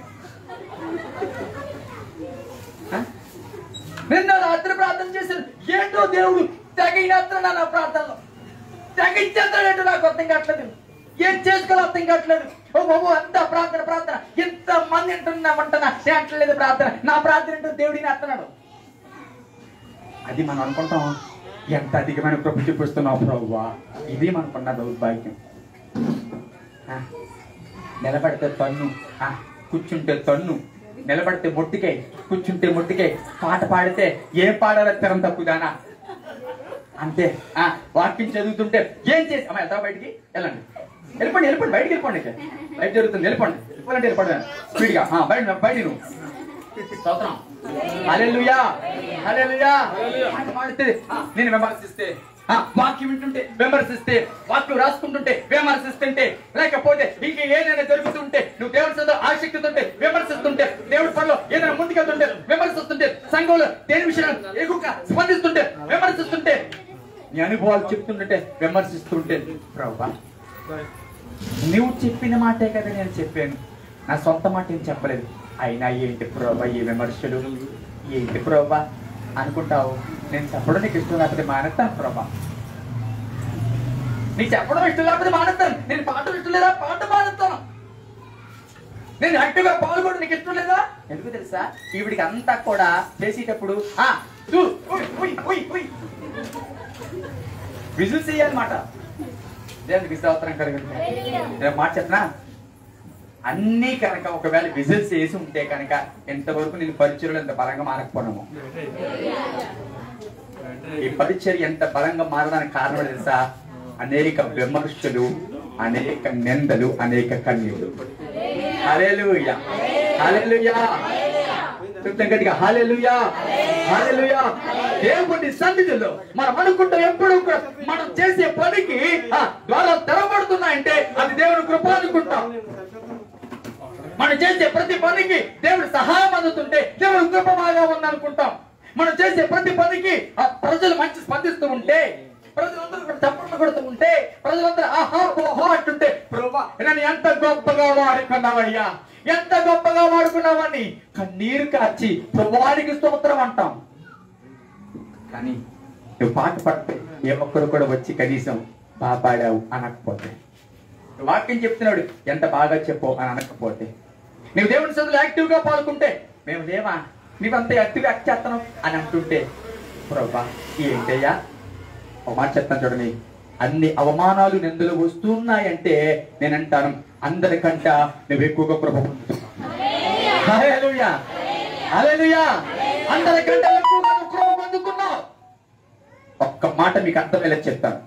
నిన్న రాత్రి ప్రార్థన చేశాను ఏంటో దేవుడు తెగినత్ర నా ప్రార్థనలో తెగించేస్తాడేంటో నాకు అర్థం కావట్లేదు ఏం చేసుకోవాలో అర్థం కావట్లేదు ఓ బాబు అంత ప్రార్థన ప్రార్థన ఎంత మంది వింటున్నామంటున్నా నేను అంటలేదు ప్రార్థన నా ప్రార్థన ఏంటో దేవుడిని అత్తనాడు అది మనం అనుకుంటాం ఎంత అధికమైన కృప చూపిస్తున్నావు ప్రభువా ఇది మనకున్న దౌర్భాగ్యం ఆ, నిలబడితే తన్ను ఆ, కూర్చుంటే తన్ను నిలబడితే మొట్టికే కూర్చుంటే మొట్టికే పాట పాడితే ఏం పాడాలో తెరం తక్కుదానా అంతే ఆ వాక్యం చదువుతుంటే ఏం చేసి అమ్మ వెళ్తావా బయటికి వెళ్ళండి వెళ్ళిపోండి వెళ్ళిపోండి బయటికి వెళ్ళిపోండి ఇక. బయట జరుగుతుంది వెళ్ళిపోండి వెళ్ళిపోండి వెళ్ళిపోండి స్పీడ్గా ఆ, బయట బయట నువ్వు స్తోత్రం హల్లెలూయా హల్లెలూయా పాట పాడితే ఆ, నేను విమర్శిస్తే ఆ, వాక్యం వింటుంటే విమర్శిస్తే వాక్యం రాసుకుంటుంటే విమర్శిస్తుంటే లేకపోతే ఇంక ఏదైనా జరుగుతుంటే నువ్వు దేవుడి సొంత ఆసక్తి ఉంటే విమర్శిస్తుంటే దేవుడి పనిలో ఏదైనా ముందుకెళ్తుంటే విమర్శిస్తుంటే సంఘంలో దేని విషయం ఎక్కువగా స్పందిస్తుంటే విమర్శిస్తుంటే నీ అనుభవాలు చెప్తుంటే విమర్శిస్తుంటే ప్రభా నువ్వు చెప్పిన మాటే కదా నేను చెప్పాను నా సొంత మాట ఏం చెప్పలేదు అయినా ఏంటి ప్రోబా ఈ విమర్శలు ఏంటి ప్రోబా అనుకుంటావు నేను చెప్పడం నీకు ఇష్టం లేకపోతే మానేస్తాను ప్రోబా నీకు చెప్పడం ఇష్టం లేకపోతే మానేస్తాను నేను పాటలు ఇష్టం లేదా పాట మానేస్తాను నేను యాక్టివ్గా పాల్గొనడం నీకు ఇష్టం లేదా ఎందుకు తెలుసా ఈవిడికి అంతా కూడా చేసేటప్పుడు ఆ చూ, ఉయ్, ఉయ్, ఉయ్, ఉయ్. విజులు చేయాలన్నమాట దేవునికి స్తోత్రం కలుగుతుంది నేను మాట చెప్పనా అన్నీ కనుక ఒకవేళ విజిల్స్ వేసి ఉంటే కనుక ఎంతవరకు నేను పరిచయలు ఎంత బలంగా మారకపోవడము ఈ పరిచర్య ఎంత బలంగా మారడానికి కారణం ఏంటో తెలుసా అనేక విమర్శలు అనేక నిందలు అనేక కన్నీళ్ళు హల్లెలూయా హల్లెలూయా చెప్తాం గట్టిగా హల్లెలూయా హల్లెలూయా దేవుడి సన్నిధిలో మనం అనుకుంటాం ఎప్పుడు కూడా మనం చేసే పనికి ఆ, ద్వారాలు తెరబడుతున్నాయంటే అది దేవుని కృప అనుకుంటాం మనం చేసే ప్రతి పనికి దేవుడి సహాయం అందుతుంటే దేవుడి కృప బాగా ఉందనుకుంటాం మనం చేసే ప్రతి పనికి ఆ ప్రజలు మంచి స్పందిస్తూ ఉంటే ప్రజలందరూ కూడా చప్పట్లు కొడుతూ ఉంటే ప్రజలందరూ ఆహా ఓహో అంటుంటే ప్రభా నన్ను ఎంత గొప్పగా వాడుకున్నావయ్యా ఎంత గొప్పగా వాడుకున్నావని కన్నీరు కార్చి ప్రభువానికి స్తోత్రం అంటాం కానీ నువ్వు పాట పడితే ఏ ఒక్కరు కూడా వచ్చి కనీసం బాగా పాడావు అనకపోతే వాక్యం చెప్తున్నాడు ఎంత బాగా చెప్పు అని అనకపోతే నువ్వు దేవుని చదువులు యాక్టివ్ గా పాల్గొంటే మేము లేవా నీవంత యాక్టివ్గా యాక్ట్ చేస్తాను అని అంటుంటే ప్రభా ఏంటయ్యా ఒక మాట చెప్తాను చూడండి అన్ని అవమానాలు నిందలు వస్తున్నాయంటే నేను అంటాను అందరికంట నువ్వు ఎక్కువగా కృప పొందుతున్నావు హల్లెలూయా. హల్లెలూయా. అందరికంటే ఎక్కువగా నువ్వు కృప పొందుకున్నావు ఒక్క మాట మీకు అర్థమయ్యేలా చెప్తాను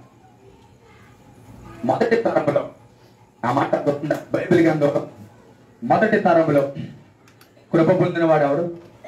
మొదటి తరంలో ఆ మాట గుర్తుందా బైబిల్ గ్రంథంలో మొదటి తరంలో కృప పొందిన వాడు ఎవడు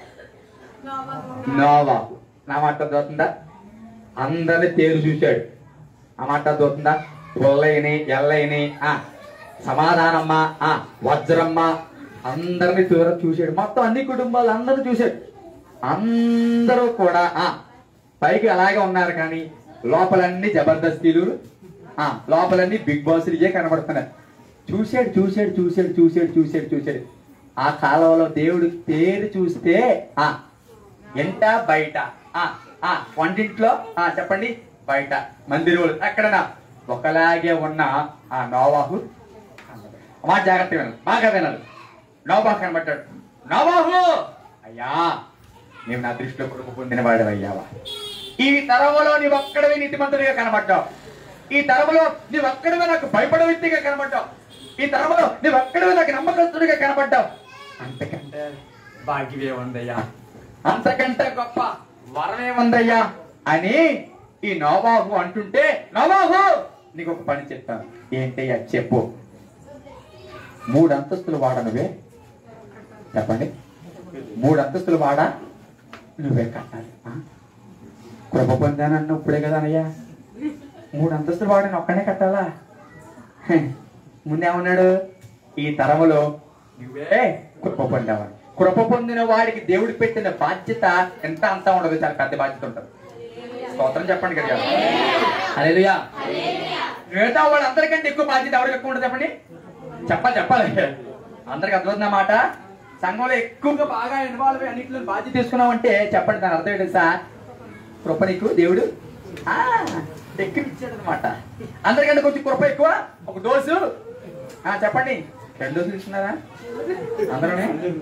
నోవా నా మాట దొరుకుతుందా అందరిని తేరు చూశాడు ఆ మాట దొరుకుతుందా పుల్లైని ఎల్లైని ఆ సమాధానమ్మ ఆ వజ్రమ్మ అందరిని దూరం చూశాడు మొత్తం అన్ని కుటుంబాలు అందరూ చూశాడు అందరూ కూడా ఆ పైకి అలాగే ఉన్నారు కానీ లోపలన్నీ జబర్దస్తీలు ఆ లోపలన్నీ బిగ్ బాస్లు ఇవే కనబడుతున్నాయి చూశాడు చూశాడు చూశాడు చూశాడు చూశాడు చూశాడు ఆ కాలంలో దేవుడు తేరు చూస్తే ఆ ఎంత బయట ఆ ఆ వంటింట్లో ఆ చెప్పండి బయట మందిరంలో ఎక్కడనా ఒకలాగే ఉన్న ఆ నోవాహు మాట జాగ్రత్తగా వినాలి బాగా వినాలి నోబాహు కనబడ్డాడు నోబాహు అయ్యా నీవు నా దృష్టిలో కొడుకు పొందిన వాడు అయ్యావా ఈ తరములో నీవు ఒక్కడవే నీతిమంతుడిగా కనబడ్డావు ఈ తరములో నీవు ఒక్కడవే నాకు భయపడ వ్యక్తిగా కనబడ్డావు ఈ తరములో నీవు ఒక్కడవే నాకు నమ్మకస్తుడిగా కనబడ్డావు అంతకంటే భాగ్యమే ఉందయ్యా అంతకంటే గొప్ప వరమే ఉందయ్యా అని ఈ నోబాహు అంటుంటే నోబాహు నీకు ఒక పని చెప్తాను ఏంటయ్యా చెప్పు మూడు అంతస్తులు వాడ నువ్వే చెప్పండి మూడు అంతస్తులు వాడా నువ్వే కట్టాలి ఆ? కృప పొందానన్న ఇప్పుడే కదా అన్నయ్యా మూడు అంతస్తులు వాడని ఒక్కనే కట్టాలా హె, ముందేమన్నాడు ఈ తరములో నువ్వే కృప పొందావని కృప పొందిన వాడికి దేవుడు పెట్టిన బాధ్యత ఎంత అంతా ఉండదు చాలా పెద్ద బాధ్యత ఉంటుంది స్తోత్రం చెప్పండి కదా అలేలుయా మిగతా వాళ్ళు అందరికంటే ఎక్కువ బాధ్యత ఎవరికి ఎక్కువ ఉంటుంది చెప్పండి చెప్పాలి చెప్పాలి అందరికి అర్థమవుతున్న మాట సంఘంలో ఎక్కువగా బాగా ఇన్వాల్వ్ అయ్యి అన్నింటిలో బాధ్యత తీసుకున్నామంటే చెప్పండి దాని అర్థం ఏంటి సార్ కృప నీకు దేవుడు ఆ, ఎక్కువ ఇచ్చాడు అనమాట అందరికంటే కొంచెం కృప ఎక్కువ ఒక డోసు ఆ, చెప్పండి రెండు డోసులు ఇస్తున్నారా అందరూ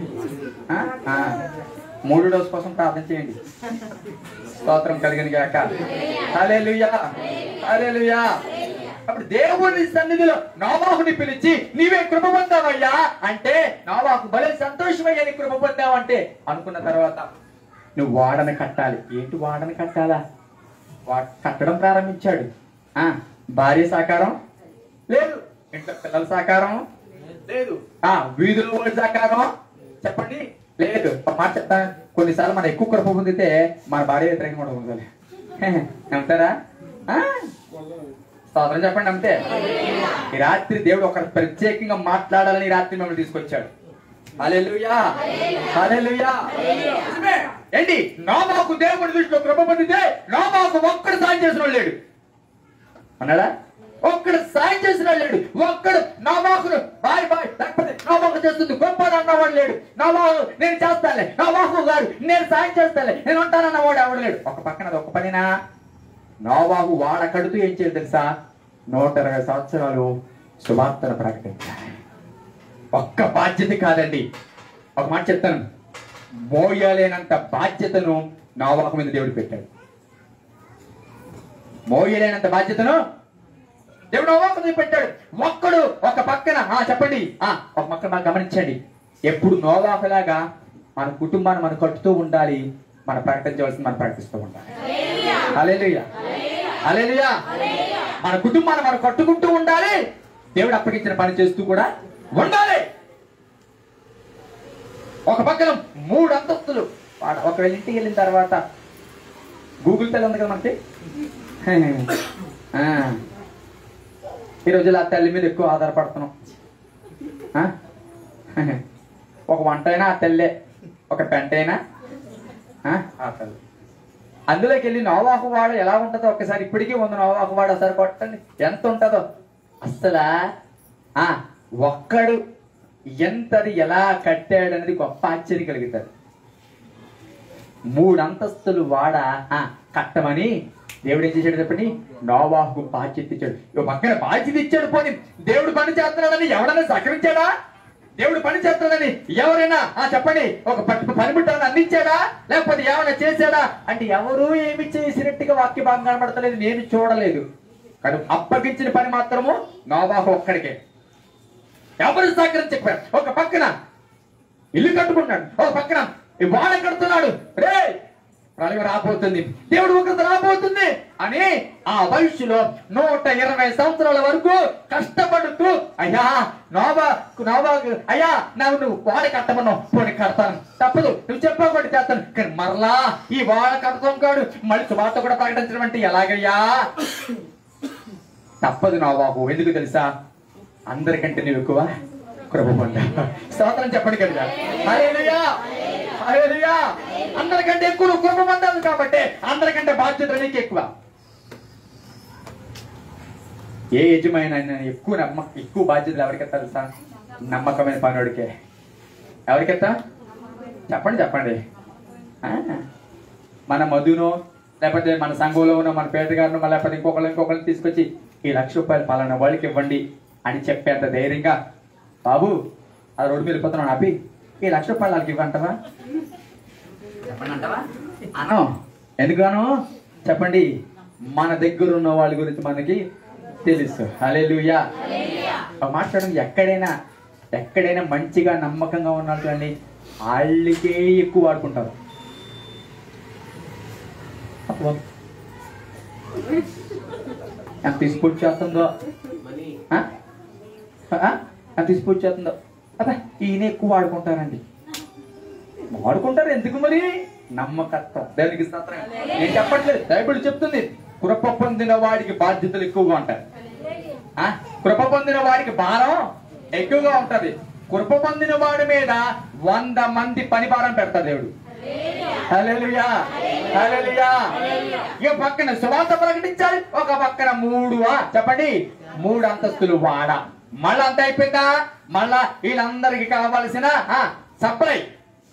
మూడు డోసు కోసం ప్రార్థన చేయండి స్తోత్రం కలిగిన గాక హల్లెలూయా హల్లెలూయా అప్పుడు దేవుని సన్నిధిలో నోవాహుని పిలిచి నీవే కృప పొందావయ్యా అంటే నోవాహు భలే సంతోషమయ్యా నీ కృప పొందావంటే అనుకున్న తర్వాత నువ్వు వాడని కట్టాలి ఏంటి వాడని కట్టాలా వా- కట్టడం ప్రారంభించాడు ఆ భార్య సాకారం లేదు ఇంట్లో పిల్లల సాకారం లేదు ఆ వీధుల వాడి సాకారం చెప్పండి లేదు ఒక మాట చెప్తా కొన్నిసార్లు మనం ఎక్కువ కృప పొందితే మన భార్య వ్యతిరేకంగా కూడా పొందాలి నమ్ముతారా ఆ? స్తోత్రం చెప్పండి అంతే ఈ రాత్రి దేవుడు ఒక ప్రత్యేకంగా మాట్లాడాలని ఈ రాత్రి మిమ్మల్ని తీసుకొచ్చాడు హల్లెలూయా హల్లెలూయా నిజమే. ఏంటి నోమాకు దేవుడి దృష్టిలో కృప పొందితే నోమాకు ఒక్కడు సాయం చేసిన వాడు లేడు అన్నాడా ఒక్కడు సాయం చేసిన వాడు లేడు ఒక్కడు నోమాకును బాయ్ బాయ్ లేకపోతే నోమాకు చేస్తుంది గొప్ప అన్నవాడు లేడు నోమాకు నేను చేస్తానులే నోమాకు గారు నేను సాయం చేస్తానులే నేను ఉంటానన్నవాడు ఎవడు లేడు ఒక పక్కన అది ఒక పనినా నోవాహు వాడ కడుతూ ఏం చేయాలి తెలుసా నూట ఇరవై సంవత్సరాలు సువార్తను ప్రకటించాలి ఒక్క బాధ్యత కాదండి ఒక మాట చెప్తాను మోయలేనంత బాధ్యతను నోవాహు మీద దేవుడు పెట్టాడు మోయలేనంత బాధ్యతను దేవుడు నోవాహు మీద పెట్టాడు ఒక్కడు ఒక పక్కన ఆ చెప్పండి ఆ ఒక పక్కన మనం గమనించండి ఎప్పుడు నోవాహులాగా మన కుటుంబాన్ని మనం కట్టుతూ ఉండాలి మనం ప్రకటించవలసింది మనం ప్రకటిస్తూ ఉండాలి హల్లెలూయా హల్లెలూయా మన కుటుంబాన్ని మనం కట్టుకుంటూ ఉండాలి దేవుడు అప్పగించిన పని చేస్తూ కూడా ఉండాలి ఒక పక్కన మూడు అంతస్తులు వాడు ఒకవేళ ఇంటికి వెళ్ళిన తర్వాత గూగుల్ పే ఉంది కదా మనకి ఆ. ఈ రోజుల్లో ఆ తల్లి మీద ఎక్కువ ఆధారపడుతున్నాం ఆ? ఒక వంట అయినా ఆ తల్లే ఒక పెంట అయినా ఆ? ఆ తల్లి అందులోకి వెళ్ళి నోవాహు వాడు ఎలా ఉంటుందో ఒకసారి ఇప్పటికీ ఉంది నోవాహు వాడు ఒకసారి కొట్టండి ఎంత ఉంటుందో అస్సలా ఆ ఒక్కడు ఎంతది ఎలా కట్టాడు అనేది గొప్ప ఆశ్చర్యం కలుగుతుంది మూడు అంతస్తులు వాడ ఆ, కట్టమని దేవుడు ఏం చేశాడు చెప్పండి నోవాహుకు బాధ్యత ఇచ్చాడు ఓ పక్కన బాధ్యత ఇచ్చాడు పోనీ దేవుడు పని చేస్తున్నాడని ఎవడైనా సహకరించాడా దేవుడు పని చేస్తున్నాడని ఎవరైనా ఆ చెప్పండి ఒక ప- పనిముట్టాన్ని అందించాడా లేకపోతే ఏమైనా చేశాడా అంటే ఎవరూ ఏమి చేసినట్టుగా వాక్య భాగం కనబడతలేదు నేను చూడలేదు కానీ అప్పగించిన పని మాత్రము నోవాహు ఒక్కడికే ఎవరు సహకరించకపోయారు ఒక పక్కన ఇల్లు కట్టుకున్నాడు ఒక పక్కన ఈ వాడ కడుతున్నాడు రే ప్రళయం రాబోతుంది దేవుడు ఒకరితో రాబోతుంది అని ఆ వయసులో నూట ఇరవై సంవత్సరాల వరకు కష్టపడుతూ అయ్యా నోవా నోవా అయ్యా నాకు నువ్వు వాడ కట్టమన్నావు పోనీ కడతాను తప్పదు నువ్వు చెప్పకుండా చేస్తాను కానీ మరలా ఈ వాడ కడతాం కాడు మళ్ళీ శుభార్త కూడా ప్రకటించడం అంటే ఎలాగయ్యా తప్పదు నోవాబు ఎందుకు తెలుసా అందరికంటే నువ్వు ఎక్కువ కృప పొందా స్తోత్రం చెప్పండి కదా హల్లెలూయా హల్లెలూయా అందరికంటే ఎక్కువ నువ్వు కృప పొందావు కాబట్టి అందరికంటే బాధ్యత నీకు ఎక్కువ ఏ యజమైన ఎక్కువ నమ్మ ఎక్కువ బాధ్యతలు ఎవరికెత్తా తెలుసా నమ్మకమైన పనుడికే ఎవరికెత్తా చెప్పండి చెప్పండి ఆ, మన మధునో లేకపోతే మన సంఘంలో ఉన్న మన పేదగారినో మన లేకపోతే ఇంకొకళ్ళు ఇంకొకరిని తీసుకొచ్చి ఈ లక్ష రూపాయలు పలానా వాళ్ళకి ఇవ్వండి అని చెప్పేంత ధైర్యంగా బాబు ఆ రోడ్డు మీద వెళ్ళిపోతున్నాను ఆపి ఈ లక్ష రూపాయలు వాళ్ళకి ఇవ్వంటావా చెప్పండి అంటావా అను ఎందుకను చెప్పండి మన దగ్గర ఉన్న వాళ్ళ గురించి మనకి తెలుసు హల్లెలూయా మాట్లాడండి ఎక్కడైనా ఎక్కడైనా మంచిగా నమ్మకంగా ఉన్నారు కానీ వాళ్ళకే ఎక్కువ వాడుకుంటారు అబ్బో. ఎంత తీసుకొచ్చి చేస్తుందో ఆ? ఆ? ఎంత తీసుకొచ్చి చేస్తుందో అబ్బా ఈయన ఎక్కువ వాడుకుంటారండి వాడుకుంటారు ఎందుకు మరి నమ్మకత్వం దేవునికి స్తోత్రం నేను చెప్పట్లేదు బైబిల్ చెప్తుంది కృప పొందిన వాడికి బాధ్యతలు ఎక్కువగా ఉంటాయి ఆ? కృప పొందిన వాడికి భారం ఎక్కువగా ఉంటది కృప పొందిన వాడి మీద వంద మంది పని భారం పెడతా దేవుడు హల్లెలూయా హల్లెలూయా ఇక పక్కన సువార్త ప్రకటించాలి ఒక పక్కన మూడు ఆ, చెప్పండి మూడు అంతస్తులు వాడ మళ్ళా అంత అయిపోయిందా మళ్ళా వీళ్ళందరికి కావాల్సిన సప్లై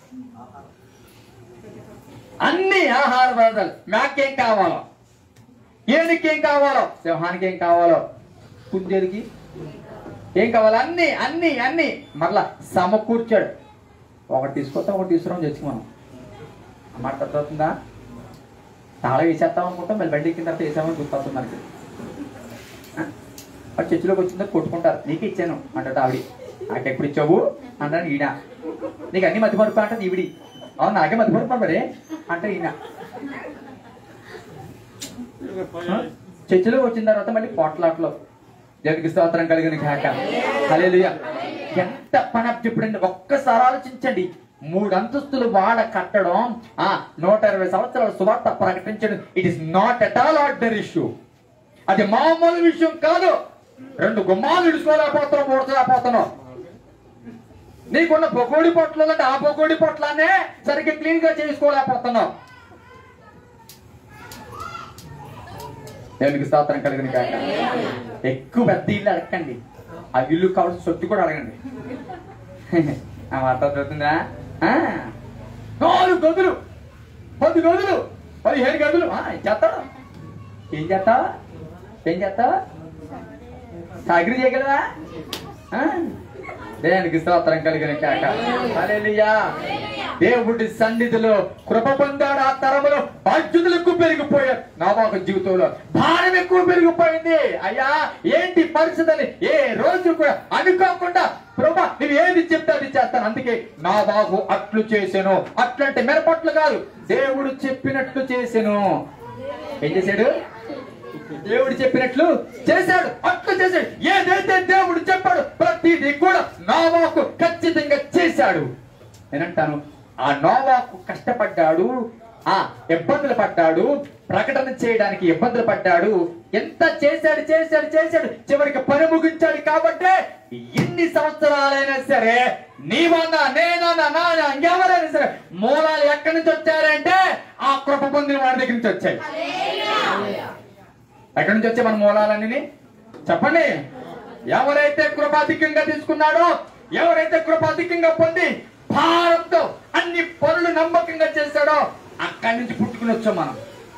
అన్ని ఆహార పదార్థాలు మేకేం కావాలో ఏనుకి ఏం కావాలో సింహానికి ఏం కావాలో కుందేలుకి ఏం కావాలో అన్ని అన్ని అన్ని మరలా సమకూర్చాడు ఒకటి తీసుకొస్తే ఒకటి తీసుకురాం చర్చికి మనం ఆ మాట అర్థమవుతుందా తాళ వేసేస్తాం అనుకుంటాం మళ్ళీ బండి ఎక్కిన తర్వాత వేసామని గుర్తొస్తుంది మనకి ఆ? వాడు చర్చిలోకి వచ్చిందో కొట్టుకుంటారు నీకు ఇచ్చాను అంటాడు ఆవిడ నాకు ఎప్పుడు ఇచ్చావు అంటాను ఈయన నీకు అన్ని మధ్య మరుపు అంటది ఈవిడి అవును నాకే మధ్య మరుపు మరి అంటే ఈయన ఆ? చర్చిలోకి వచ్చిన తర్వాత మళ్ళీ పోట్లాట్లో దేవునికి స్తోత్రం కలిగిన కాక హల్లెలూయా ఎంత పని చూడండి ఒక్కసారి ఆలోచించండి మూడు అంతస్తులు వాడ కట్టడం ఆ నూట ఇరవై సంవత్సరాల సువార్త ప్రకటించడం it is not at all order issue అది మామూలు విషయం కాదు రెండు గుమ్మాలు ఇడుచుకోలేకపోతున్నాం ఊడచలేకపోతున్నాం నీకున్న పొకోడి పొట్లు అంటే ఆ పొకోడి పొట్లానే సరిగ్గా క్లీన్ గా చేసుకోలేకపోతున్నావు దేవునికి స్తోత్రం కలిగిన కాక ఎక్కువ పెద్ద ఇల్లు అడగండి ఆ ఇల్లు కావాల్సిన సొత్తు కూడా అడగండి ఆ మాట చదువుతుందా ఆ, నాలుగు గదులు పది గదులు పదిహేను గదులు ఆ, ఏం చేస్తాడు ఏం చేస్తావా ఏం చేస్తావా సాగిరి చేయగలవా ఆ? దేవునికి స్తోత్రం కలిగిన కాక హల్లెలూయా దేవుడి సన్నిధిలో కృప పొందాడు ఆ తరములో బాధ్యతలు ఎక్కువ పెరిగిపోయారు నావాక జీవితంలో భారం ఎక్కువ పెరిగిపోయింది అయ్యా ఏంటి పరిస్థితి అని ఏ రోజు కూడా అనుకోకుండా ప్రభా నువ్వు ఏది చెప్తే అది చేస్తాను అందుకే నా బాగు అట్లు చేసాను అట్లంటే మెరపట్లు కాదు దేవుడు చెప్పినట్లు చేసాను ఏం చేశాడు దేవుడు చెప్పినట్లు చేశాడు అట్లు చేశాడు ఏదైతే దేవుడు చెప్పాడు ప్రతిదీ కూడా నోవాకు ఖచ్చితంగా చేశాడు నేనంటాను ఆ నోవాకు కష్టపడ్డాడు ఆ ఇబ్బందులు పడ్డాడు ప్రకటన చేయడానికి ఇబ్బందులు పడ్డాడు ఎంత చేశాడు చేశాడు చేశాడు చివరికి పని ముగించాడు కాబట్టి ఎన్ని సంవత్సరాలైనా సరే నీవన్నా నేనన్నా నాన్న ఇంకెవరైనా సరే మూలాలు ఎక్కడి నుంచి వచ్చారంటే ఆ కృప పొందిన వాడి దగ్గర నుంచి వచ్చాయి ఎక్కడి నుంచి వచ్చే మన మూలాలన్నీ చెప్పండి ఎవరైతే కృపాధికంగా తీసుకున్నాడో ఎవరైతే కృపాధికంగా పొంది భారంతో అన్ని పనులు నమ్మకంగా చేశాడో అక్కడి నుంచి పుట్టుకుని వచ్చాం మనం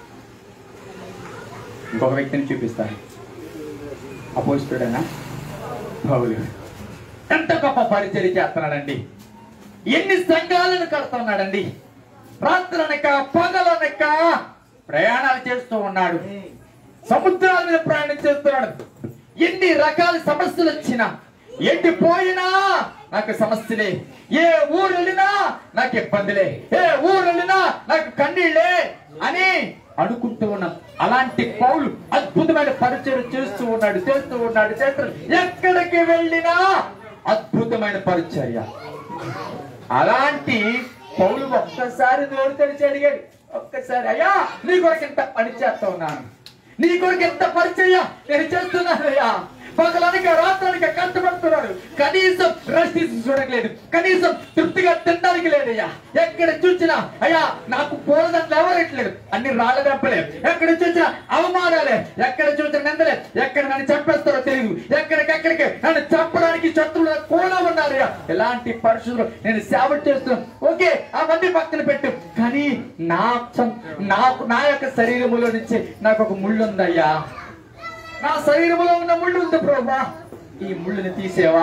ఇంకొక వ్యక్తిని చూపిస్తాను అపోజిటెడైనా పౌలు ఎంత గొప్ప పరిచయం చేస్తున్నాడండి ఎన్ని సంఘాలను కడుతున్నాడండి రాత్రనక పగలనక ప్రయాణాలు చేస్తూ ఉన్నాడు సముద్రాల మీద ప్రయాణం చేస్తున్నాడు ఎన్ని రకాల సమస్యలు వచ్చినా ఎట్టి పోయినా నాకు సమస్యలే ఏ ఊరు వెళ్ళినా నాకు ఇబ్బందిలే ఏ ఊరు వెళ్ళినా నాకు కన్నీళ్ళే అని అనుకుంటూ ఉన్నాం అలాంటి పౌలు అద్భుతమైన పరిచయం చేస్తూ ఉన్నాడు చేస్తూ ఉన్నాడు చేస్తున్నాడు ఎక్కడికి వెళ్ళినా అద్భుతమైన పరిచర్య అలాంటి పౌలు ఒక్కసారి నోరు తెరిచి అడిగాడు ఒక్కసారి అయ్యా నీ కొరకు ఎంత పని చేస్తా ఉన్నాను నీ కొరకు ఎంత పరిచయ నేను చేస్తున్నాను అయ్యా పగలనక రాత్రనక కష్టపడుతున్నాడు కనీసం రెస్ట్ తీసి చూడట్లేదు కనీసం తృప్తిగా తినడానికి లేదయ్యా ఎక్కడ చూసినా అయ్యా నాకు పూలదండలు ఎవరట్లేదు అన్ని రాళ్ళ దెబ్బలే ఎక్కడ చూసినా అవమానాలే ఎక్కడ చూసిన నిందలే ఎక్కడ నన్ను చంపేస్తారో తెలియదు ఎక్కడికెక్కడికి నన్ను చంపడానికి శత్రువులు కూడా ఉన్నారయ్యా ఇలాంటి పరిస్థితులు నేను సేవ చేస్తున్నాను ఓకే అవన్నీ పక్కన పెట్టు కానీ నా సం- నాకు నా యొక్క శరీరములో నుంచి నాకు ఒక ముళ్ళు ఉందయ్యా నా శరీరంలో ఉన్న ముళ్ళు ఉంది ప్రభా ఈ ముళ్ళుని తీసేవా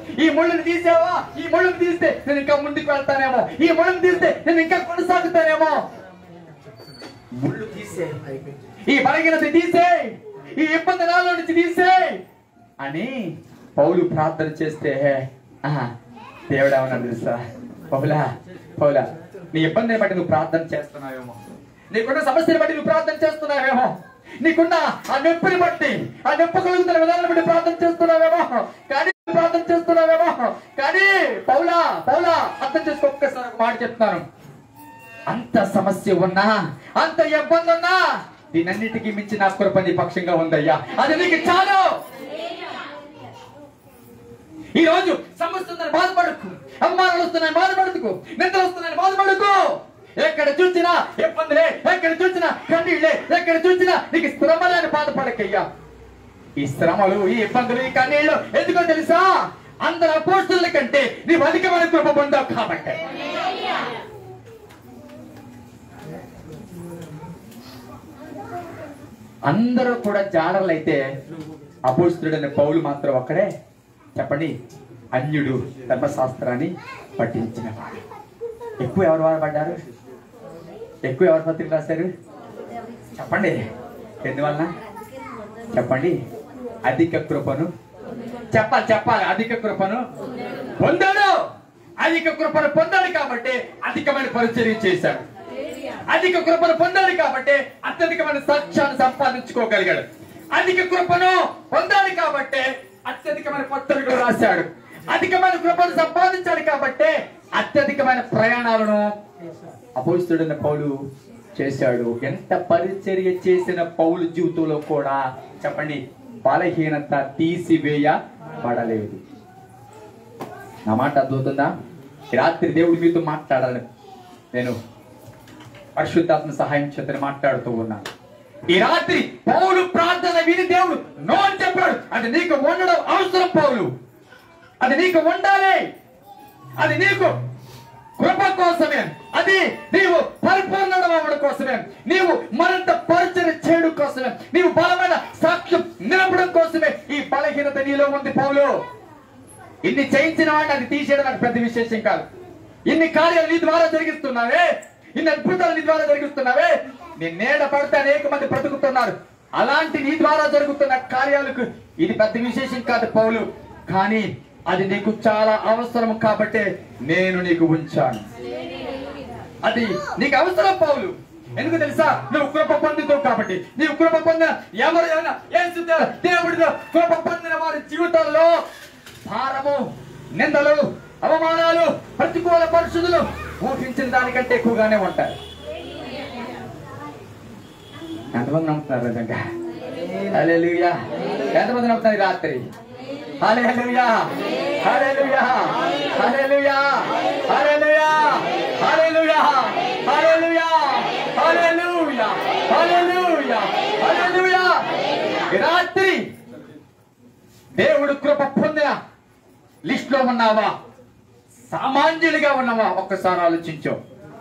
ఈ ముళ్ళుని తీసావా ఈ ముళ్ళుని తీస్తే నేను ఇంకా ముందుకు వెళ్తానేమో ఈ ముళ్ళుని తీస్తే నేను ఇంకా కొనసాగుతానేమో ముళ్ళు తీసే ఈ బలహీనత తీసే ఈ ఇబ్బంది నాలో నుంచి తీసే అని పౌలు ప్రార్థన చేస్తే ఆహా, దేవుడు ఏమన్నా తెలుసా పౌలా పౌలా నీ ఇబ్బందిని బట్టి నువ్వు ప్రార్థన చేస్తున్నావేమో నీకున్న సమస్యని బట్టి నువ్వు ప్రార్థన చేస్తున్నావేమో నీకున్న ఆ నొప్పిని బట్టి ఆ నొప్పి కలుగుతున్న విధానాన్ని బట్టి ప్రార్థన చేస్తున్నావేమో కానీ ప్రార్థన చేస్తున్నావేమో కానీ పౌలా పౌలా అర్థం చేసుకో ఒక్కసారి ఒక మాట చెప్తున్నాను అంత సమస్య ఉన్నా అంత ఇబ్బంది ఉన్నా దీనన్నిటికీ మించి నా కృప నీ పక్షంగా ఉందయ్యా అది నీకు చాలు ఈ రోజు సమస్య ఉందని బాధపడకు అవమానాలు వస్తున్నాయి బాధపడకు నిందలు వస్తున్నాయి బాధపడకు ఎక్కడ చూసినా ఇబ్బందులే ఎక్కడ చూసినా కన్నీళ్ళే ఎక్కడ చూసినా నీకు శ్రమలే అని బాధపడకయ్యా ఈ శ్రమలు ఈ ఇబ్బందులు ఈ కన్నీళ్లు ఎందుకో తెలుసా అందరు అపోస్తుల కంటే నీవు అధికమైన కృప పొందావు కాబట్టి అందరూ కూడా జాడర్లు అయితే అపోస్తుడైన పౌలు మాత్రం ఒక్కడే చెప్పండి అన్యుడు ధర్మశాస్త్రాన్ని పఠించిన వాడు ఎక్కువ ఎవరు వాడబడ్డారు ఎక్కువ ఎవరు పత్రిక రాశారు చెప్పండి ఎందువలన చెప్పండి అధిక కృపను చెప్పాలి చెప్పాలి అధిక కృపను పొందాడు అధిక కృపను పొందాడు కాబట్టి అధికమైన పరిచర్య చేశాడు అధిక కృపను పొందాడు కాబట్టి అత్యధికమైన సాక్ష్యాన్ని సంపాదించుకోగలిగాడు అధిక కృపను పొందాడు కాబట్టి అత్యధికమైన పత్రికలు రాశాడు అధికమైన కృపను సంపాదించాడు కాబట్టి అత్యధికమైన ప్రయాణాలను అపోస్తుడైన పౌలు చేశాడు ఎంత పరిచర్య చేసిన పౌలు జీవితంలో కూడా చెప్పండి బలహీనత తీసివేయబడలేదు నా మాట అర్థమవుతుందా ఈ రాత్రి దేవుడి మీతో మాట్లాడాలని నేను పరిశుద్ధాత్మ సహాయం చేతని మాట్లాడుతూ ఉన్నాను ఈ రాత్రి పౌలు ప్రార్థన విని దేవుడు నో అని చెప్పాడు అది నీకు ఉండడం అవసరం పౌలు అది నీకు ఉండాలి అది నీకు కృప కోసమే అది నీవు పరిపూర్ణడం అవ్వడం కోసమే నీవు మరింత పరిచయం చేయడం కోసమే నీవు బలమైన సాక్ష్యం నిలపడం కోసమే ఈ బలహీనత నీలో ఉంది పౌలు ఇన్ని చేయించిన వాడిని అది తీసేయడం నాకు పెద్ద విశేషం కాదు ఇన్ని కార్యాలు నీ ద్వారా జరిగిస్తున్నావే ఇన్ని అద్భుతాలు నీ ద్వారా జరిగిస్తున్నావే నీ నీడ పడితే అనేక మంది బ్రతుకుతున్నారు అలాంటి నీ ద్వారా జరుగుతున్న కార్యాలకు ఇది పెద్ద విశేషం కాదు పౌలు కానీ అది నీకు చాలా అవసరం కాబట్టి నేను నీకు ఉంచాను అది నీకు అవసరం పౌలు ఎందుకు తెలుసా నువ్వు కృప పొందుతావు కాబట్టి నీవు కృప పొందిన ఎవరైనా యేసు దే- దేవుడిలో కృప పొందిన వారి జీవితాల్లో భారము నిందలు అవమానాలు ప్రతికూల పరిస్థితులు ఊహించిన దానికంటే ఎక్కువగానే ఉంటాయి ఎంతమంది నమ్ముతున్నారు నిజంగా హల్లెలూయా ఎంతమంది నమ్ముతున్నారు ఈ రాత్రి హల్లెలూయా హల్లెలూయా హల్లెలూయా హల్లెలూయా హల్లెలూయా హల్లెలూయా హల్లెలూయా హల్లెలూయా హల్లెలూయా ఈ రాత్రి దేవుడు కృప పొందిన లిస్ట్ లో ఉన్నావా సామాన్యుడిగా ఉన్నావా ఒక్కసారి ఆలోచించు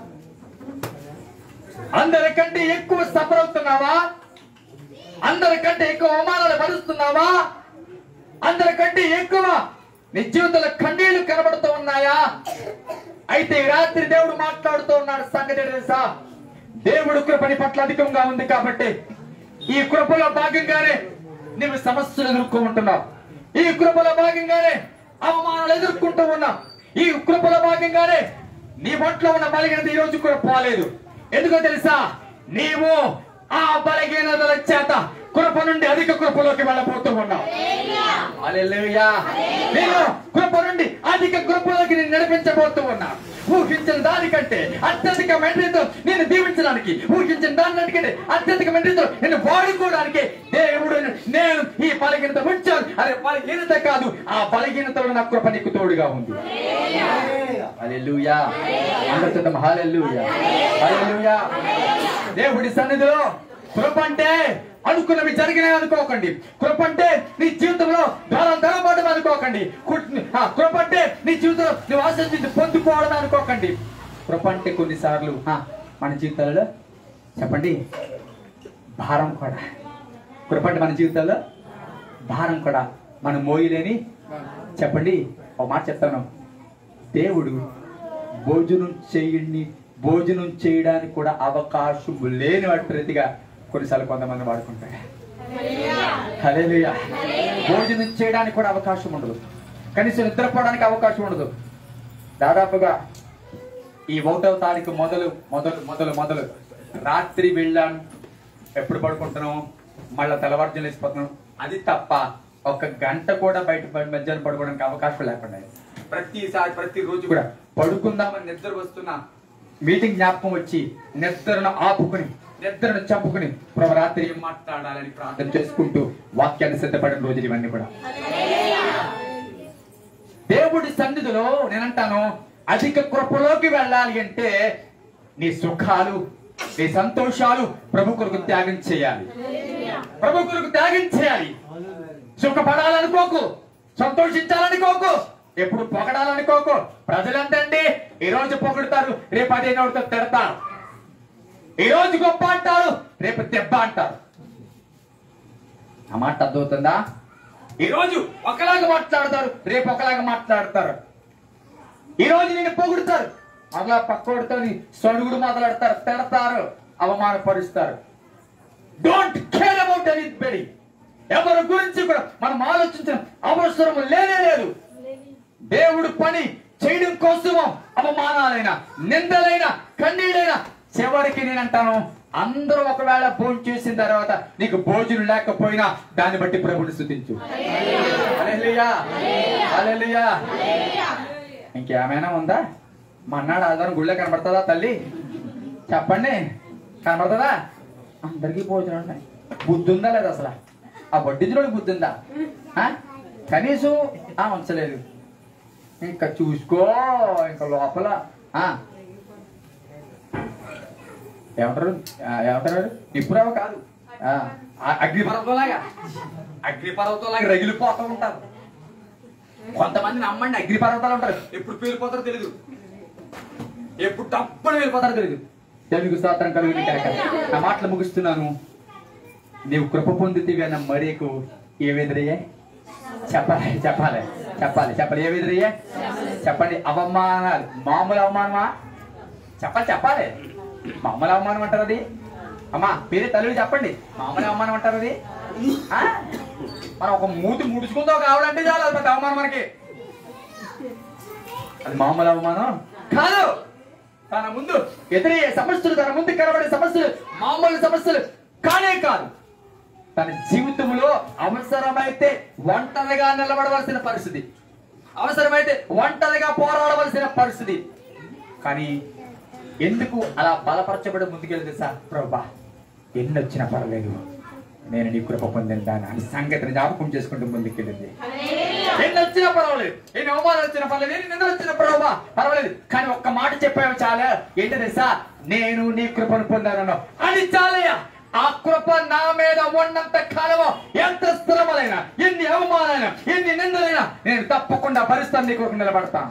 అందరికంటే ఎక్కువ సఫర్ అవుతున్నావా అందరికంటే ఎక్కువ అవమానాలు భరిస్తున్నావా అందరికంటే ఎక్కువ నీ జీవితంలో కన్నీళ్లు కనబడుతూ ఉన్నాయా అయితే ఈ రాత్రి దేవుడు మాట్లాడుతూ ఉన్నాడు సంగతి ఏంటో తెలుసా దేవుడు కృప నీ పట్ల అధికంగా ఉంది కాబట్టి ఈ కృపలో భాగంగానే నువ్వు సమస్యలు ఎదుర్కొంటున్నావు ఈ కృపలో భాగంగానే అవమానాలు ఎదుర్కొంటూ ఉన్నావు ఈ కృపలో భాగంగానే నీ ఒంట్లో ఉన్న బలహీనత ఈ రోజు కూడా పోలేదు ఎందుకో తెలుసా నీవు ఆ బలహీనతల చేత కృప నుండి అధిక కృపలోకి వెళ్ళబోతూ ఉన్నావు హల్లెలూయా. నేను కృప నుండి అధిక కృపలోకి నేను నడిపించబోతూ ఉన్నా ఊహించిన దానికంటే అత్యధిక మెండ్రితో నేను దీవించడానికి ఊహించిన దానికంటే అత్యధిక మెండ్రితో నేను వాడుకోవడానికి దేవుడు నేను ఈ బలహీనత ఉంచాను అదే బలహీనత కాదు ఆ బలహీనతలో నా కృప నీకు తోడుగా ఉంది హల్లెలూయా అందరూ చూద్దాం హల్లెలూయా హల్లెలూయా దేవుడి సన్నిధిలో కృప అంటే అనుకున్నవి జరిగినాయి అనుకోకండి కృప అంటే నీ జీవితంలో ధనం ధనపడడం అనుకోకండి కు- ఆ, కృప అంటే నీ జీవితంలో నువ్వు ఆశించి పొందుకోవడం అనుకోకండి కృప అంటే కొన్నిసార్లు ఆ, మన జీవితాలలో చెప్పండి భారం కూడా కృప అంటే మన జీవితాల్లో భారం కూడా మనం మోయలేని చెప్పండి ఒక మాట చెప్తాను దేవుడు భోజనం చేయని భోజనం చేయడానికి కూడా అవకాశం లేని వాటి ప్రతిగా కొన్నిసార్లు కొంతమంది వాడుకుంటారు హల్లెలూయా భోజనం చేయడానికి కూడా అవకాశం ఉండదు కనీసం నిద్రపోవడానికి అవకాశం ఉండదు దాదాపుగా ఈ ఒకటవ తారీఖు మొదలు మొదలు మొదలు మొదలు రాత్రి వెళ్ళాను ఎప్పుడు పడుకుంటున్నాం మళ్ళీ తెల్లవారుజాము లేచిపోతున్నాం అది తప్ప ఒక గంట కూడా బయట పడి- మధ్యాహ్నం పడుకోవడానికి అవకాశం లేకుండా ప్రతిసారి ప్రతి రోజు కూడా పడుకుందామని నిద్ర వస్తున్నా మీటింగ్ జ్ఞాపకం వచ్చి నిద్రను ఆపుకుని నిద్రను చంపుకుని ప్రభు రాత్రి ఏం మాట్లాడాలని ప్రార్థన చేసుకుంటూ వాక్యాన్ని సిద్ధపడిన రోజులు ఇవన్నీ కూడా దేవుడి సన్నిధిలో నేనంటాను అధిక కృపలోకి వెళ్ళాలి అంటే నీ సుఖాలు నీ సంతోషాలు ప్రభు కొరకు త్యాగం చేయాలి ప్రభు కొరకు త్యాగం చేయాలి సుఖపడాలనుకోకు సంతోషించాలనుకోకు ఎప్పుడు పొగడాలనుకోకు ప్రజలంతండి ఈ రోజు పొగుడుతారు రేపు అదే నోటితో తిడతారు ఈ రోజు గొప్ప అంటారు రేపు దెబ్బ అంటారు ఆ మాట అర్థమవుతుందా ఈ రోజు ఒకలాగా మాట్లాడతారు రేపు ఒకలాగా మాట్లాడతారు ఈ రోజు నేను పొగుడుతారు మరలా పక్కోడితో సడుగుడు మొదలెడతారు తిడతారు అవమానపరుస్తారు డోంట్ కేర్ అబౌట్ ఎనీబడి ఎవరి గురించి కూడా మనం ఆలోచించిన అవసరం లేనే లేదు దేవుడు పని చేయడం కోసమో అవమానాలైన నిందలైన కన్నీళ్ళైన చివరికి నేను అంటాను అందరూ ఒకవేళ భోజనం చేసిన తర్వాత నీకు భోజనం లేకపోయినా దాన్ని బట్టి ప్రభుని స్థుతించు హల్లెలూయా హల్లెలూయా ఇంకేమైనా ఉందా మన్నాడు ఆధారం గుళ్ళో కనబడుతుందా తల్లి చెప్పండి కనబడుతుందా అందరికీ భోజనం ఉన్నాయి బుద్ధి ఉందా లేదా అసలు ఆ వడ్డించడానికి బుద్ధి ఉందా ఆ? కనీసం ఆ ఉంచలేదు ఇంకా చూసుకో ఇంకా లోపల ఆ ఏమంటారు ఆ, ఏమంటారు నిప్పురావ కాదు ఆ, ఆ- అగ్నిపర్వతంలాగా అగ్నిపర్వతంలాగా రగిలిపోతూ ఉంటారు కొంతమంది నమ్మండి అగ్నిపర్వతాలు ఉంటారు ఎప్పుడు పేలిపోతారో తెలియదు ఎప్పుడు తప్పని వెళ్ళిపోతారో తెలియదు తెలుగు స్తోత్రం కలుగుని కాక నా మాటలు ముగిస్తున్నాను నీవు కృప పొందితివి అన్న మరీకు ఏ వెదిరయ్యే చెప్పాలి చెప్పాలి చెప్పాలి చెప్పాలి ఏ వెదిరయ్యే చెప్పండి అవమానాలు మామూలు అవమానమా చెప్పాలి చెప్పాలి మామూలు అవమానం అంటారు అది అమ్మా మీరే తల్లి చెప్పండి మామూలు అవమానం అంటారు అది ఆ? మనం ఒక మూతి ముడుచుకుందో కావాలంటే చాలు అది పెద్ద అవమానం మనకి అది మామూలు అవమానం కాదు తన ముందు ఎదురయ్యే సమస్యలు తన ముందు కనబడే సమస్యలు మామూలు సమస్యలు కానే కాదు తన జీవితంలో అవసరమైతే ఒంటరిగా నిలబడవలసిన పరిస్థితి అవసరమైతే ఒంటరిగా పోరాడవలసిన పరిస్థితి కానీ ఎందుకు అలా బలపరచబడి ముందుకెళ్తే సార్ ప్రభా ఎన్ని వచ్చినా పర్లేదు నేను నీ కృప పొందిన దాన్ని అని సంగతిని జ్ఞాపకం చేసుకుంటూ ముందుకెళ్ళింది ఎన్ని వచ్చినా పర్వాలేదు ఎన్ని అవమానాలు వచ్చినా పర్వాలేదు ఎన్ని నిందలు వచ్చినా పర్వాలా పర్వాలేదు కానీ ఒక్క మాట చెప్పావు చాలా ఏంటి తెలుసా నేను నీ కృపను పొందాను అది చాలయ్యా ఆ కృప నా మీద ఉన్నంత కాలమో ఎంత స్థిరములైన ఎన్ని అవమానాలైనా ఎన్ని నిందలైనా నేను తప్పకుండా భరిస్తాను నీ కొరకు నిలబడతాను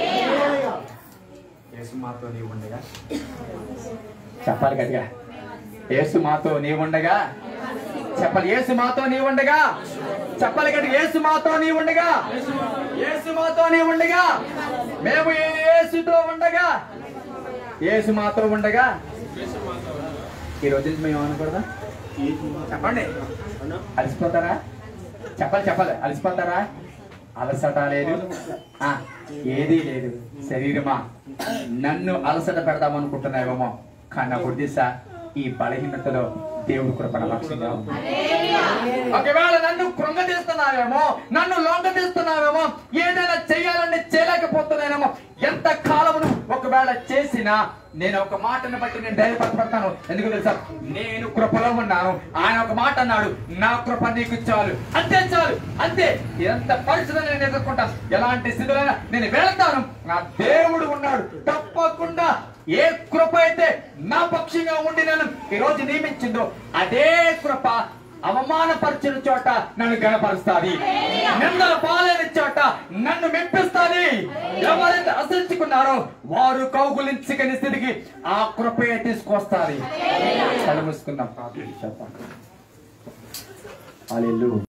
యేసు మాతో నీవు ఉండగా చెప్పాలి గట్టిగా యేసు మాతో నీవుండగా చెప్పాలి యేసు మాతో నీవుండగా చెప్పాలి గట్టిగా యేసు మాతో నీవుండగా యేసు మాతో నీవుండగా మేము యేసుతో ఉండగా యేసు మాతో ఉండగా ఈ రోజు నుంచి మేము అనకూడదా చెప్పండి అలసిపోతారా చెప్పాలి చెప్పాలి అలసిపోతారా అలసట లేదు ఆ, ఏదీ లేదు శరీరమా నన్ను అలసట పెడదాం అనుకుంటున్నావేమో కానీ నా గుర్తిసా ఈ బలహీనతలో దేవుడు కృపణ లక్ష్యంగా ఉంది ఒకవేళ నన్ను కృంగతీస్తున్నావేమో నన్ను లొంగతీస్తున్నావేమో ఏదైనా చేయాలని చేయలేకపోతున్నానేమో ఎంత కాలమును ఒకవేళ చేసినా నేను ఒక మాటను బట్టి నేను ధైర్యపడతాను ఎందుకు తెలుసా నేను కృపలో ఉన్నాను ఆయన ఒక మాట అన్నాడు నా కృప నీకు చాలు అంతే చాలు అంతే ఎంత పరిస్థితులు నేను ఎదుర్కొంటాను ఎలాంటి స్థితులైనా నేను వెళ్తాను నా దేవుడు ఉన్నాడు తప్పకుండా ఏ కృప అయితే నా పక్షంగా ఉండి నన్ను ఈ రోజు నియమించిందో అదే కృప అవమానపరిచిన చోట నన్ను గణపరుస్తాది నిందల పాలైన చోట నన్ను మెప్పిస్తాది ఎవరైతే అసరించుకున్నారో వారు కౌగులించుకుని స్థితికి ఆ కృపയെ తీసుకొస్తాది కళ్ళు మూసుకుందాం ప్రార్థన చేద్దాం. హల్లెలూయా